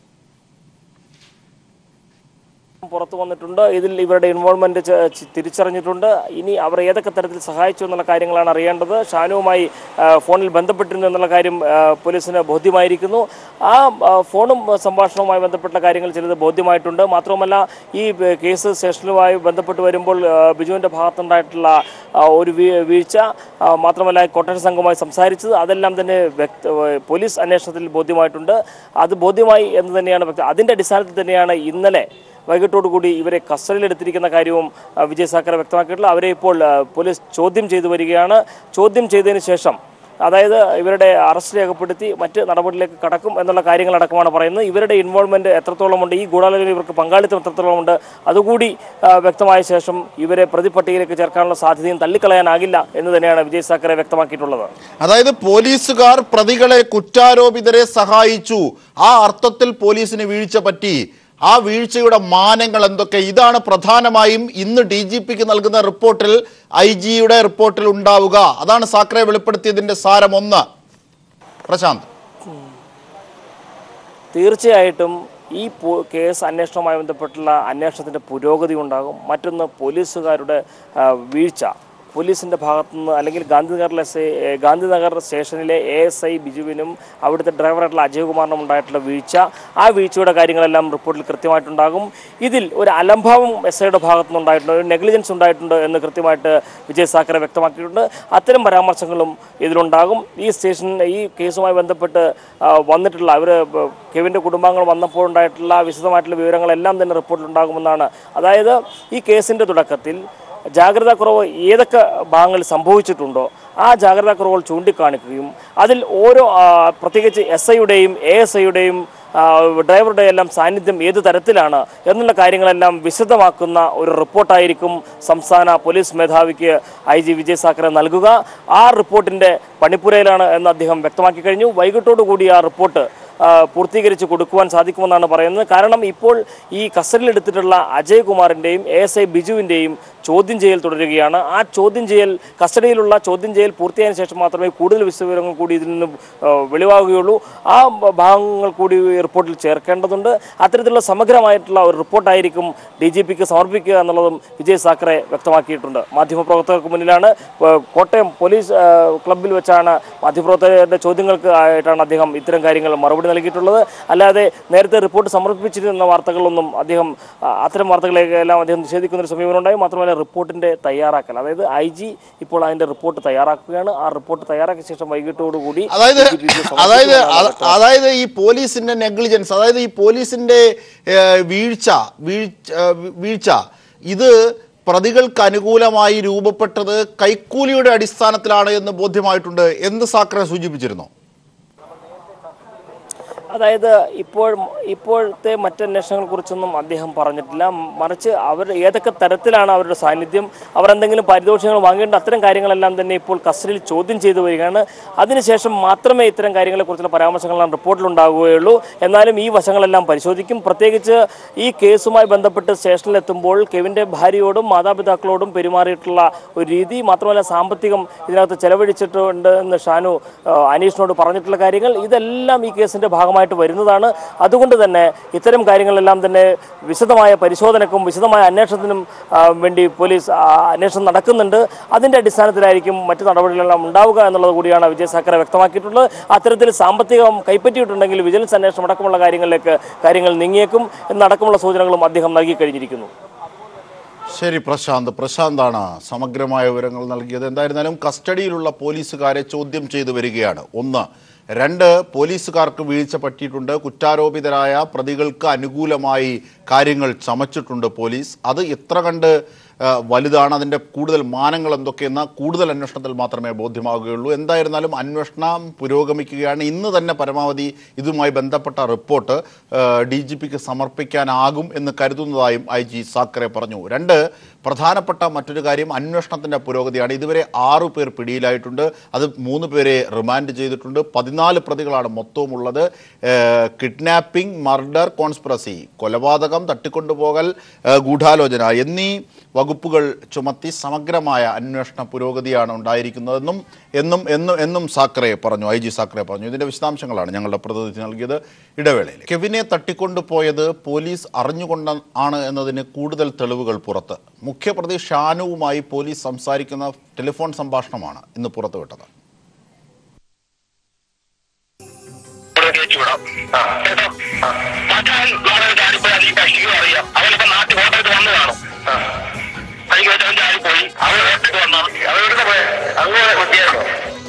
പുറത്തു വന്നിട്ടുണ്ട് ഇതിൽ ഇവരുടെ ഇൻവോൾവ്മെന്റ് ച- ച- തിരിച്ചറിഞ്ഞിട്ടുണ്ട് ഇനി അവർ ഏതൊക്കെ തരത്തിൽ സഹായിച്ചു എന്നുള്ള കാര്യങ്ങളാണ് അറിയേണ്ടത് ഷാനുവുമായി ആ, ഫോണിൽ ബന്ധപ്പെട്ടിരുന്നു എന്നുള്ള കാര്യം ആ, പോലീസിന് ബോധ്യമായിരിക്കുന്നു ആ ആ, ഫോണും ആ, സംഭാഷണവുമായി ബന്ധപ്പെട്ട കാര്യങ്ങൾ ചിലത് ബോധ്യമായിട്ടുണ്ട് മാത്രമല്ല ഈ ബ- കേസ് സ്റ്റേഷനുമായി ബന്ധപ്പെട്ട് വരുമ്പോൾ ആ, ബിജുവിന്റെ ഭാഗത്തുണ്ടായിട്ടുള്ള ആ, ഒരു വീ- വീഴ്ച ആ, മാത്രമല്ല കൊട്ടേഷൻ സംഘവുമായി സംസാരിച്ചത് അതെല്ലാം തന്നെ വ്യക്ത പോലീസ് അന്വേഷണത്തിൽ ബോധ്യമായിട്ടുണ്ട് അത് ബോധ്യമായി എന്ന് തന്നെയാണ് വ്യക്ത അതിന്റെ അടിസ്ഥാനത്തിൽ തന്നെയാണ് ഇന്നലെ വൈകിട്ടോടുകൂടി ഇവരെ കസ്റ്റഡിയിലെടുത്തിരിക്കുന്ന കാര്യവും ആ, വിജയ് സാക്കറെ വ്യക്തമാക്കിയിട്ടുള്ള അവരെ ഇപ്പോൾ ആ, പോലീസ് ചോദ്യം ചെയ്തു വരികയാണ് ചോദ്യം ചെയ്തതിന് ശേഷം അതായത് ഇവരുടെ അറസ്റ്റ് രേഖപ്പെടുത്തി മറ്റ് നടപടിയിലേക്ക് കടക്കും എന്നുള്ള കാര്യങ്ങളടക്കമാണ് പറയുന്നത് ഇവരുടെ ഇൻവോൾവ്മെന്റ് എത്രത്തോളമുണ്ട് ഈ ഗൂഢാലോചന ഇവർക്ക് പങ്കാളിത്തം എത്രത്തോളമുണ്ട് അതുകൂടി ആ, വ്യക്തമായ ശേഷം ഇവരെ പ്രതിപട്ടികയിലേക്ക് ചേർക്കാനുള്ള സാധ്യതയും തള്ളിക്കളയാനാകില്ല എന്ന് തന്നെയാണ് വിജയ് സാക്കറെ വ്യക്തമാക്കിയിട്ടുള്ളത് അതായത് പോലീസുകാർ പ്രതികളെ കുറ്റാരോപിതരെ സഹായിച്ചു ആ അർത്ഥത്തിൽ പോലീസിന് വീഴ്ച പറ്റി ആ വീഴ്ചയുടെ മാനങ്ങൾ എന്തൊക്കെ ഇതാണ് പ്രധാനമായും ഇന്ന് ഡി ജി പിക്ക് നൽകുന്ന റിപ്പോർട്ടിൽ ഐ ജിയുടെ റിപ്പോർട്ടിൽ ഉണ്ടാവുക അതാണ് സാക്കറെ വെളിപ്പെടുത്തിയതിന്റെ സാരം ഒന്ന് പ്രശാന്ത് തീർച്ചയായിട്ടും ഈ പു- കേസ് അന്വേഷണവുമായി ബന്ധപ്പെട്ടുള്ള അന്വേഷണത്തിൻ്റെ പുരോഗതി ഉണ്ടാകും മറ്റൊന്ന് പോലീസുകാരുടെ ആ, വീഴ്ച പോലീസിൻ്റെ ഭാഗത്തുനിന്ന് അല്ലെങ്കിൽ ഗാന്ധിനഗറിലെ എസ് ഐ ഗാന്ധിനഗർ സ്റ്റേഷനിലെ എ എസ് ഐ ബിജുവിനും അവിടുത്തെ ഡ്രൈവറായിട്ടുള്ള അജയകുമാറിനും ഉണ്ടായിട്ടുള്ള വീഴ്ച ആ വീഴ്ചയുടെ കാര്യങ്ങളെല്ലാം റിപ്പോർട്ടിൽ കൃത്യമായിട്ടുണ്ടാകും ഇതിൽ ഒരു അലംഭാവം എസ് ഐയുടെ ഭാഗത്തുനിന്ന് ഉണ്ടായിട്ടുണ്ട് ഒരു നെഗ്ലിജൻസ് ഉണ്ടായിട്ടുണ്ട് എന്ന് കൃത്യമായിട്ട് വിജയ് സാക്കറെ വ്യക്തമാക്കിയിട്ടുണ്ട് അത്തരം പരാമർശങ്ങളും ഇതിലുണ്ടാകും ഈ സ്റ്റേഷൻ ഈ കേസുമായി ബന്ധപ്പെട്ട് ആ, വന്നിട്ടുള്ള അവർ കെവിൻ്റെ കുടുംബാംഗങ്ങൾ വന്നപ്പോൾ ഉണ്ടായിട്ടുള്ള വിശദമായിട്ടുള്ള വിവരങ്ങളെല്ലാം തന്നെ റിപ്പോർട്ടിലുണ്ടാകുമെന്നാണ് അതായത് ഈ കേസിൻ്റെ തുടക്കത്തിൽ ജാഗ്രതാ കുറവ് ഏതൊക്കെ ഭാഗങ്ങളിൽ സംഭവിച്ചിട്ടുണ്ടോ ആ ജാഗ്രതാ കുറവുകൾ ചൂണ്ടിക്കാണിക്കുകയും അതിൽ ഓരോ ആ, പ്രത്യേകിച്ച് എസ് ഐയുടെയും എ എസ് ഐയുടെയും ഡ്രൈവറുടെ എല്ലാം സാന്നിധ്യം ഏത് തരത്തിലാണ് എന്നുള്ള കാര്യങ്ങളെല്ലാം വിശദമാക്കുന്ന ഒരു റിപ്പോർട്ടായിരിക്കും സംസ്ഥാന പോലീസ് മേധാവിക്ക് ഐ ജി വിജയ് സാക്കറെ നൽകുക ആ റിപ്പോർട്ടിൻ്റെ പണിപ്പുരയിലാണ് എന്ന് അദ്ദേഹം വ്യക്തമാക്കി കഴിഞ്ഞു വൈകിട്ടോടു കൂടി ആ റിപ്പോർട്ട് ആ, പൂർത്തീകരിച്ച് കൊടുക്കുവാൻ സാധിക്കുമെന്നാണ് പറയുന്നത് കാരണം ഇപ്പോൾ ഈ കസ്റ്റഡിയിലെടുത്തിട്ടുള്ള അജയ് കുമാറിൻ്റെയും എ എസ് ഐ ബിജുവിൻ്റെയും ചോദ്യം ചെയ്യൽ തുടരുകയാണ് ആ ചോദ്യം ചെയ്യൽ കസ്റ്റഡിയിലുള്ള ചോദ്യം ചെയ്യൽ പൂർത്തിയായതിനു ശേഷം മാത്രമേ കൂടുതൽ വിശദവിവരങ്ങൾ കൂടി ഇതിൽ നിന്ന് ആ, വെളിവാകുകയുള്ളൂ ആ ഭ- ഭാഗങ്ങൾ കൂടി ഈ റിപ്പോർട്ടിൽ ചേർക്കേണ്ടതുണ്ട് അത്തരത്തിലുള്ള സമഗ്രമായിട്ടുള്ള ഒരു റിപ്പോർട്ടായിരിക്കും ഡി ജി പിക്ക് സമർപ്പിക്കുക എന്നുള്ളതും വിജയ് സാക്കറെ വ്യക്തമാക്കിയിട്ടുണ്ട് മാധ്യമപ്രവർത്തകർക്ക് മുന്നിലാണ് ആ, കോട്ടയം പോലീസ് ആ, ക്ലബ്ബിൽ വെച്ചാണ് മാധ്യമപ്രവർത്തകരുടെ ചോദ്യങ്ങൾക്ക് ആയിട്ടാണ് അദ്ദേഹം ഇത്തരം കാര്യങ്ങൾ മറുപടി നൽകിയിട്ടുള്ളത് അല്ലാതെ നേരത്തെ റിപ്പോർട്ട് സമർപ്പിച്ചിരുന്ന വാർത്തകളൊന്നും അദ്ദേഹം ആ, അത്തരം വാർത്തകളെല്ലാം അദ്ദേഹം നിഷേധിക്കുന്ന ഒരു സമീപനമുണ്ടായി മാത്രമല്ല റിപ്പോർട്ടിന്റെ തയ്യാറാക്കൽ അതായത് ഐ ജി ഇപ്പോൾ അതിന്റെ റിപ്പോർട്ട് തയ്യാറാക്കുകയാണ് ആ റിപ്പോർട്ട് തയ്യാറാക്കിയ ശേഷം വൈകിട്ടോടുകൂടി അതായത് DGP ക്ക് അതായത് സമർപ്പിക്കുമെന്നാണ് അത- അതായത് ഈ പോലീസിന്റെ നെഗ്ലിജൻസ് അതായത് ഈ പോലീസിന്റെ ഏഹ്, വീഴ്ച വീഴ്ച ഏഹ്, വീഴ്ച ഇത് പ്രതികൾക്ക് അനുകൂലമായി രൂപപ്പെട്ടത് കൈക്കൂലിയുടെ അടിസ്ഥാനത്തിലാണ് എന്ന് ബോധ്യമായിട്ടുണ്ട് എന്ന് സാക്രെ സൂചിപ്പിച്ചിരുന്നു അതായത് ഇപ്പോൾ ഇപ്പോഴത്തെ മറ്റന്വേഷണങ്ങളെ കുറിച്ചൊന്നും അദ്ദേഹം പറഞ്ഞിട്ടില്ല മറിച്ച് അവർ ഏതൊക്കെ തരത്തിലാണ് അവരുടെ സാന്നിധ്യം അവർ എന്തെങ്കിലും പാരിതോഷികങ്ങൾ വാങ്ങേണ്ട അത്തരം കാര്യങ്ങളെല്ലാം തന്നെ ഇപ്പോൾ കസ്റ്റഡിയിൽ ചോദ്യം ചെയ്തു വരികയാണ് അതിനുശേഷം മാത്രമേ ഇത്തരം കാര്യങ്ങളെക്കുറിച്ചുള്ള പരാമർശങ്ങളെല്ലാം റിപ്പോർട്ടിലുണ്ടാകുകയുള്ളൂ എന്നാലും ഈ വശങ്ങളെല്ലാം പരിശോധിക്കും പ്രത്യേകിച്ച് ഈ കേസുമായി ബന്ധപ്പെട്ട് സ്റ്റേഷനിലെത്തുമ്പോൾ കെവിൻ്റെ ഭാര്യയോടും മാതാപിതാക്കളോടും പെരുമാറിയിട്ടുള്ള ഒരു രീതി മാത്രമല്ല സാമ്പത്തികം ഇതിനകത്ത് ചെലവഴിച്ചിട്ടുണ്ട് എന്ന് ഷാനു ആ, അനീഷിനോട് പറഞ്ഞിട്ടുള്ള കാര്യങ്ങൾ ഇതെല്ലാം ഈ കേസിന്റെ ഭാഗമായിട്ട് വരുന്നതാണ് അതുകൊണ്ട് തന്നെ ഇത്തരം കാര്യങ്ങളെല്ലാം തന്നെ വിശദമായ പരിശോധനക്കും വിശദമായ അന്വേഷണത്തിനും ആ, വേണ്ടി പോലീസ് ആ, അന്വേഷണം നടക്കുന്നുണ്ട് അതിന്റെ അടിസ്ഥാനത്തിലായിരിക്കും മറ്റു നടപടികളെല്ലാം ഉണ്ടാവുക എന്നുള്ളത് കൂടിയാണ് വിജയ് സാക്കറെ വ്യക്തമാക്കിയിട്ടുള്ളത് അത്തരത്തിൽ സാമ്പത്തികം കൈപ്പറ്റിയിട്ടുണ്ടെങ്കിൽ വിജിലൻസ് അന്വേഷണം അടക്കമുള്ള കാര്യങ്ങളിലേക്ക് കാര്യങ്ങൾ നീങ്ങിയേക്കും എന്നടക്കമുള്ള സൂചനകളും അദ്ദേഹം നൽകി കഴിഞ്ഞിരിക്കുന്നു ശരി പ്രശാന്ത് പ്രശാന്താണ് സമഗ്രമായ വിവരങ്ങൾ നൽകിയത് എന്തായിരുന്നാലും കസ്റ്റഡിയിലുള്ള പോലീസുകാരെ ചോദ്യം ചെയ്തു വരികയാണ് ഒന്ന് രണ്ട് പോലീസുകാർക്ക് വീഴ്ച പറ്റിയിട്ടുണ്ട് കുറ്റാരോപിതരായ പ്രതികൾക്ക് അനുകൂലമായി കാര്യങ്ങൾ ചമച്ചിട്ടുണ്ട് പോലീസ് അത് എത്ര കണ്ട് ആ, വലുതാണ് അതിൻ്റെ കൂടുതൽ മാനങ്ങൾ എന്തൊക്കെയെന്ന കൂടുതൽ അന്വേഷണത്തിൽ മാത്രമേ ബോധ്യമാവുകയുള്ളൂ എന്തായിരുന്നാലും അന്വേഷണം പുരോഗമിക്കുകയാണ് ഇന്ന് തന്നെ പരമാവധി ഇതുമായി ബന്ധപ്പെട്ട റിപ്പോർട്ട് ഡി ജി പിക്ക് സമർപ്പിക്കാനാകും എന്ന് കരുതുന്നതായും ഐ ജി സാക്കറെ പറഞ്ഞു രണ്ട് പ്രധാനപ്പെട്ട മറ്റൊരു കാര്യം അന്വേഷണത്തിൻ്റെ പുരോഗതിയാണ് ഇതുവരെ ആറു പേർ പിടിയിലായിട്ടുണ്ട് അത് മൂന്ന് പേരെ റിമാൻഡ് ചെയ്തിട്ടുണ്ട് പതിനാല് പ്രതികളാണ് മൊത്തവും ഉള്ളത് കിഡ്നാപ്പിംഗ് മർഡർ കോൺസ്പിറസി കൊലപാതകം തട്ടിക്കൊണ്ടുപോകൽ ഏഹ് ഗൂഢാലോചന എന്നീ വകുപ്പുകൾ ചുമത്തി സമഗ്രമായ അന്വേഷണ പുരോഗതിയാണ് ഉണ്ടായിരിക്കുന്നതെന്നും എന്നും എന്നും എന്നും സാക്കറെ പറഞ്ഞു ഐ ജി സാക്കറെ പറഞ്ഞു ഇതിന്റെ വിശദാംശങ്ങളാണ് ഞങ്ങളുടെ പ്രതിനിധി നൽകിയത് ഇടവേളയിൽ കെവിനെ തട്ടിക്കൊണ്ടുപോയത് പോലീസ് അറിഞ്ഞുകൊണ്ട് ആണ് എന്നതിന് കൂടുതൽ തെളിവുകൾ പുറത്ത് മുഖ്യപ്രതി ഷാനുവുമായി പോലീസ് സംസാരിക്കുന്ന ടെലിഫോൺ സംഭാഷണമാണ് ഇന്ന് പുറത്തുവിട്ടത് കേട്ടിവിടാം കേട്ടോ മറ്റവൻ നാളെ ചാടിപ്പോയി അത് ഈ കക്ഷിക്കും അറിയാം അവനിപ്പോ നാട്ടിൽ കോട്ടയത്ത് വന്നു കാണും അതിന് വെച്ച് അവൻ ചാടിപ്പോയി അവൻ കോട്ടയത്ത് വന്നാണ് അവൻ എവിടെ പോയ അങ്ങോട്ട് കൊട്ടിയായിരുന്നോ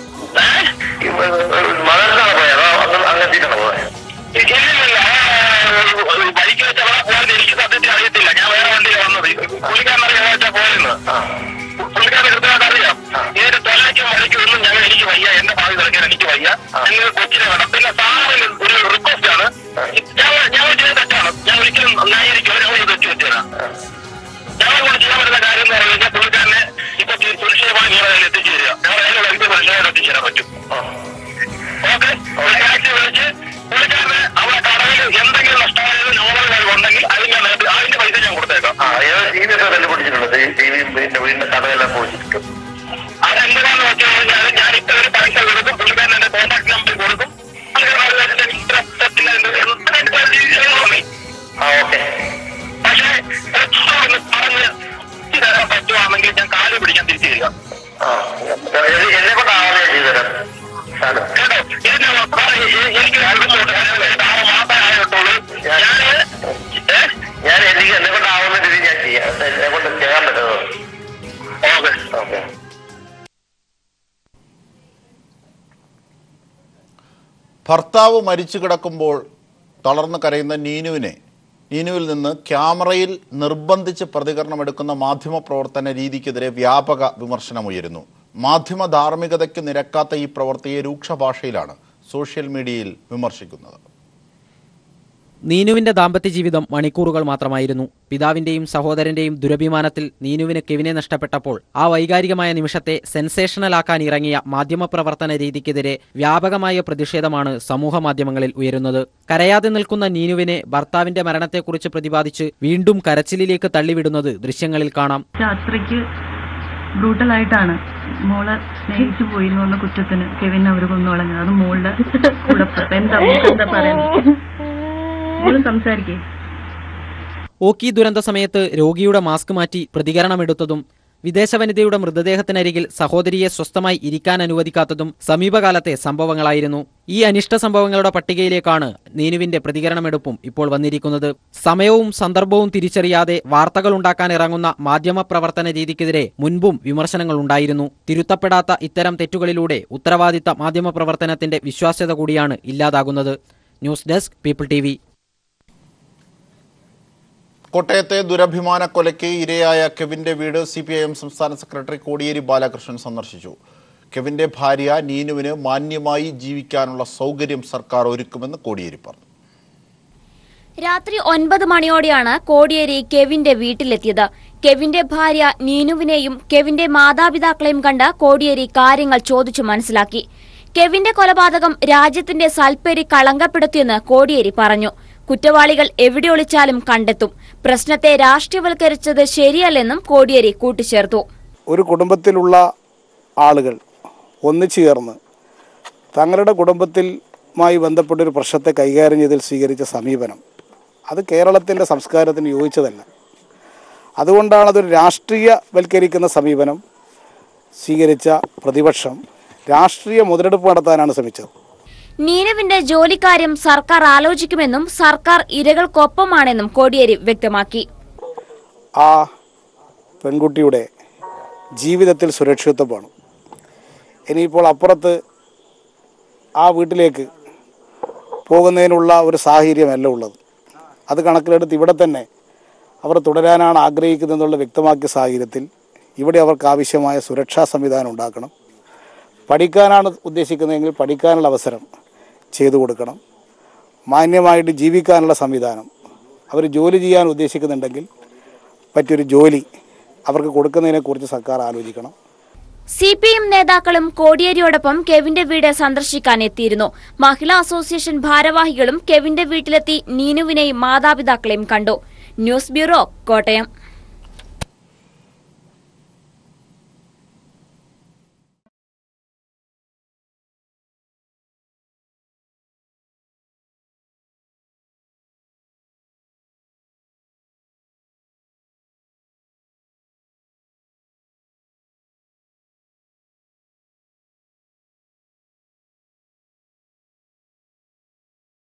മദർസാണ് പോയത് അങ്ങ് അങ്ങെത്തിട്ടാണ് പോയത് ഇല്ലില്ല അവൻ ബൈക്ക് വെച്ച് അവിടെ പോയത് എനിക്ക് സത്യത്തിൽ അറിയത്തില്ല ഞാൻ വേറെ വണ്ടിയിൽ വന്നത് പുള്ളിക്കാരൻ അറിയാൻ വെച്ചാൽ പോയെന്ന് പുള്ളിക്കാരൻ കൃത്യമായിട്ട് അറിയാം ഇതിന്റെ തൊല്ലയ്ക്കും വഴിക്കും ഒന്നും ഞങ്ങൾ എനിക്ക് വയ്യ എന്റെ ഭാവി കളിക്കാൻ എനിക്ക് വയ്യ നിങ്ങൾ കൊച്ചിനെ വേണം പിന്നെ സാറിന് ഒരു റിക്വസ്റ്റ് ആണ് ഞങ്ങൾ ഞങ്ങൾ ചെയ്ത തെറ്റാണ് ഞാൻ ഒരിക്കലും ന്യായീകരിക്കില്ല ഞങ്ങൾ ഇത് തെറ്റ് പറ്റിയതാണ് ഞങ്ങൾ കൊണ്ട് ചെയ്യാൻ പറ്റുന്ന കാര്യം എന്ന് പറഞ്ഞു കഴിഞ്ഞാൽ പുള്ളിക്കാരനെ ഇപ്പൊ സുരക്ഷിതമായി നിങ്ങളുടെ കയ്യിൽ എത്തിച്ചേരുക ഞങ്ങളുടെ കയ്യിലുള്ള എന്ത് സുരക്ഷിതമായിട്ട് എത്തിച്ചേരാൻ പറ്റും ഓക്കെ ടാക്സി വിളിച്ച് പുള്ളിക്കാരന് അവിടെ കടയിൽ എന്തെങ്കിലും നഷ്ടമായത് ഞങ്ങളുടെ കയ്യിൽ ഉണ്ടെങ്കിൽ അത് ഞാൻ നേരത്തെ അതിന്റെ പൈസ ഞാൻ കൊടുത്തേക്കാം ടി വി ഒക്കെ കണ്ടുപിടിച്ചിട്ടുണ്ട് ടി വിയും പിന്നെ വീടിന്റെ കടയെല്ലാം പോയിട്ടുണ്ട് അതെന്തിനാന്ന് വെച്ച് കഴിഞ്ഞാൽ ഞാൻ ഇത്ര ഒരു പൈസ കൊടുക്കും പുള്ളിക്കാരൻ എന്റെ കോൺടാക്ട് നമ്പർ കൊടുക്കും അങ്ങനെ ഒരു ഇത്ര തെറ്റില്ല, എന്ത് എത്ര ഭർത്താവ് മരിച്ചു കിടക്കുമ്പോൾ തളർന്നു കരയുന്ന നീനുവിനെ നീനുവിൽ നിന്ന് ക്യാമറയിൽ നിർബന്ധിച്ച് പ്രതികരണമെടുക്കുന്ന മാധ്യമപ്രവർത്തന രീതിക്കെതിരെ വ്യാപക വിമർശനമുയരുന്നു മാധ്യമ ധാർമ്മികതയ്ക്ക് നിരക്കാത്ത ഈ പ്രവൃത്തിയെ രൂക്ഷ ഭാഷയിലാണ് സോഷ്യൽ മീഡിയയിൽ വിമർശിക്കുന്നത് നീനുവിന്റെ ദാമ്പത്യ ജീവിതം മണിക്കൂറുകൾ മാത്രമായിരുന്നു പിതാവിന്റെയും സഹോദരന്റെയും ദുരഭിമാനത്തിൽ നീനുവിന് കെവിനെ നഷ്ടപ്പെട്ടപ്പോൾ ആ വൈകാരികമായ നിമിഷത്തെ സെൻസേഷണലാക്കാൻ ഇറങ്ങിയ മാധ്യമപ്രവർത്തന രീതിക്കെതിരെ വ്യാപകമായ പ്രതിഷേധമാണ് സമൂഹ മാധ്യമങ്ങളിൽ ഉയരുന്നത് കരയാതെ നിൽക്കുന്ന നീനുവിനെ ഭർത്താവിന്റെ മരണത്തെക്കുറിച്ച് പ്രതിപാദിച്ച് വീണ്ടും കരച്ചിലിലേക്ക് തള്ളിവിടുന്നത് ദൃശ്യങ്ങളിൽ കാണാം പക്ഷെ അത്രയ്ക്ക് ബ്രൂട്ടലായിട്ടാണ് മോളെ സ്നേഹിച്ചു പോയി എന്നുള്ള കുറ്റത്തിന് കെവിൻ അവർ കൊന്നു കളഞ്ഞത് അത് മോളുടെ കുഴപ്പം എന്താ മോൾക്ക് എന്താ പറയുന്നത് മോള് സംസാരിക്കേ ഓക്കി ദുരന്ത സമയത്ത് രോഗിയുടെ മാസ്ക് മാറ്റി പ്രതികരണമെടുത്തതും വിദേശ വനിതയുടെ മൃതദേഹത്തിനരികിൽ സഹോദരിയെ സ്വസ്ഥമായി ഇരിക്കാൻ അനുവദിക്കാത്തതും സമീപകാലത്തെ സംഭവങ്ങളായിരുന്നു ഈ അനിഷ്ട സംഭവങ്ങളുടെ പട്ടികയിലേക്കാണ് നീനുവിന്റെ പ്രതികരണമെടുപ്പും ഇപ്പോൾ വന്നിരിക്കുന്നത് സമയവും സന്ദർഭവും തിരിച്ചറിയാതെ വാർത്തകൾ ഉണ്ടാക്കാൻ ഇറങ്ങുന്ന മാധ്യമപ്രവർത്തന രീതിക്കെതിരെ മുൻപും വിമർശനങ്ങളുണ്ടായിരുന്നു തിരുത്തപ്പെടാത്ത ഇത്തരം തെറ്റുകളിലൂടെ ഉത്തരവാദിത്ത മാധ്യമപ്രവർത്തനത്തിന്റെ വിശ്വാസ്യത കൂടിയാണ് ഇല്ലാതാകുന്നത് ന്യൂസ് ഡെസ്ക് പീപ്പിൾ ടി കോട്ടയത്തെ ദുരഭിമാന കൊലയ്ക്ക് ഇരയായ കെവിന്റെ വീട് സി പി ഐ എം സംസ്ഥാന സെക്രട്ടറി കോടിയേരി ബാലകൃഷ്ണൻ സന്ദർശിച്ചു കെവിന്റെ ഭാര്യ നീനുവിന് മാന്യമായി ജീവിക്കാനുള്ള സൗകര്യം സർക്കാർ ഒരുക്കുമെന്ന് കോടിയേരി പറഞ്ഞു രാത്രി ഒൻപത് മണിയോടെയാണ് കോടിയേരി കെവിന്റെ വീട്ടിലെത്തിയത് കെവിന്റെ ഭാര്യ നീനുവിനെയും കെവിന്റെ മാതാപിതാക്കളെയും കണ്ട് കോടിയേരി കാര്യങ്ങൾ ചോദിച്ചു മനസ്സിലാക്കി കെവിന്റെ കൊലപാതകം രാജ്യത്തിന്റെ സൽപ്പേരി കളങ്കപ്പെടുത്തിയെന്ന് കോടിയേരി പറഞ്ഞു കുറ്റവാളികൾ എവിടെ ഒളിച്ചാലും കണ്ടെത്തും പ്രശ്നത്തെ രാഷ്ട്രീയവൽക്കരിച്ചത് ശരിയല്ലെന്നും കോടിയേരി കൂട്ടിച്ചേർത്തു ഒരു കുടുംബത്തിലുള്ള ആളുകൾ ഒന്നിച്ചു ചേർന്ന് തങ്ങളുടെ കുടുംബത്തിലുമായി ബന്ധപ്പെട്ട ഒരു പ്രശ്നത്തെ കൈകാര്യം ചെയ്തതിൽ സ്വീകരിച്ച സമീപനം അത് കേരളത്തിൻ്റെ സംസ്കാരത്തിന് യോജിച്ചതല്ല അതുകൊണ്ടാണ് അതൊരു രാഷ്ട്രീയവൽക്കരിക്കുന്ന സമീപനം സ്വീകരിച്ച പ്രതിപക്ഷം രാഷ്ട്രീയ മുതലെടുപ്പ് നടത്താനാണ് ശ്രമിച്ചത് നീനുവിന്റെ ജോലിക്കാര്യം സർക്കാർ ആലോചിക്കുമെന്നും സർക്കാർ ഇരകൾക്കൊപ്പമാണെന്നും കോടിയേരി വ്യക്തമാക്കി ആ പെൺകുട്ടിയുടെ ജീവിതത്തിൽ സുരക്ഷിതത്വം വേണം ഇനിയിപ്പോൾ അപ്പുറത്ത് ആ വീട്ടിലേക്ക് പോകുന്നതിനുള്ള ഒരു സാഹചര്യമല്ല ഉള്ളത് അത് കണക്കിലെടുത്ത് ഇവിടെ തന്നെ അവർ തുടരാനാണ് ആഗ്രഹിക്കുന്നതെന്നുള്ള വ്യക്തമാക്കിയ സാഹചര്യത്തിൽ ഇവിടെ അവർക്ക് ആവശ്യമായ സുരക്ഷാ സംവിധാനം ഉണ്ടാക്കണം പഠിക്കാനാണ് ഉദ്ദേശിക്കുന്നതെങ്കിൽ പഠിക്കാനുള്ള അവസരം ചെയ്തു കൊടുക്കണം മാന്യമായിട്ട് ജീവിക്കാനുള്ള സംവിധാനം അവർ ജോലി ചെയ്യാൻ ഉദ്ദേശിക്കുന്നുണ്ടെങ്കിൽ പറ്റിയൊരു ജോലി അവർക്ക് കൊടുക്കുന്നതിനെക്കുറിച്ച് സർക്കാർ ആലോചിക്കണം സി പി എം നേതാക്കളും കോടിയേരിയോടൊപ്പം കെവിന്റെ വീട് സന്ദർശിക്കാൻ എത്തിയിരുന്നു മഹിളാ അസോസിയേഷൻ ഭാരവാഹികളും കെവിന്റെ വീട്ടിലെത്തി നീനുവിനെയും മാതാപിതാക്കളെയും കണ്ടു ന്യൂസ് ബ്യൂറോ കോട്ടയം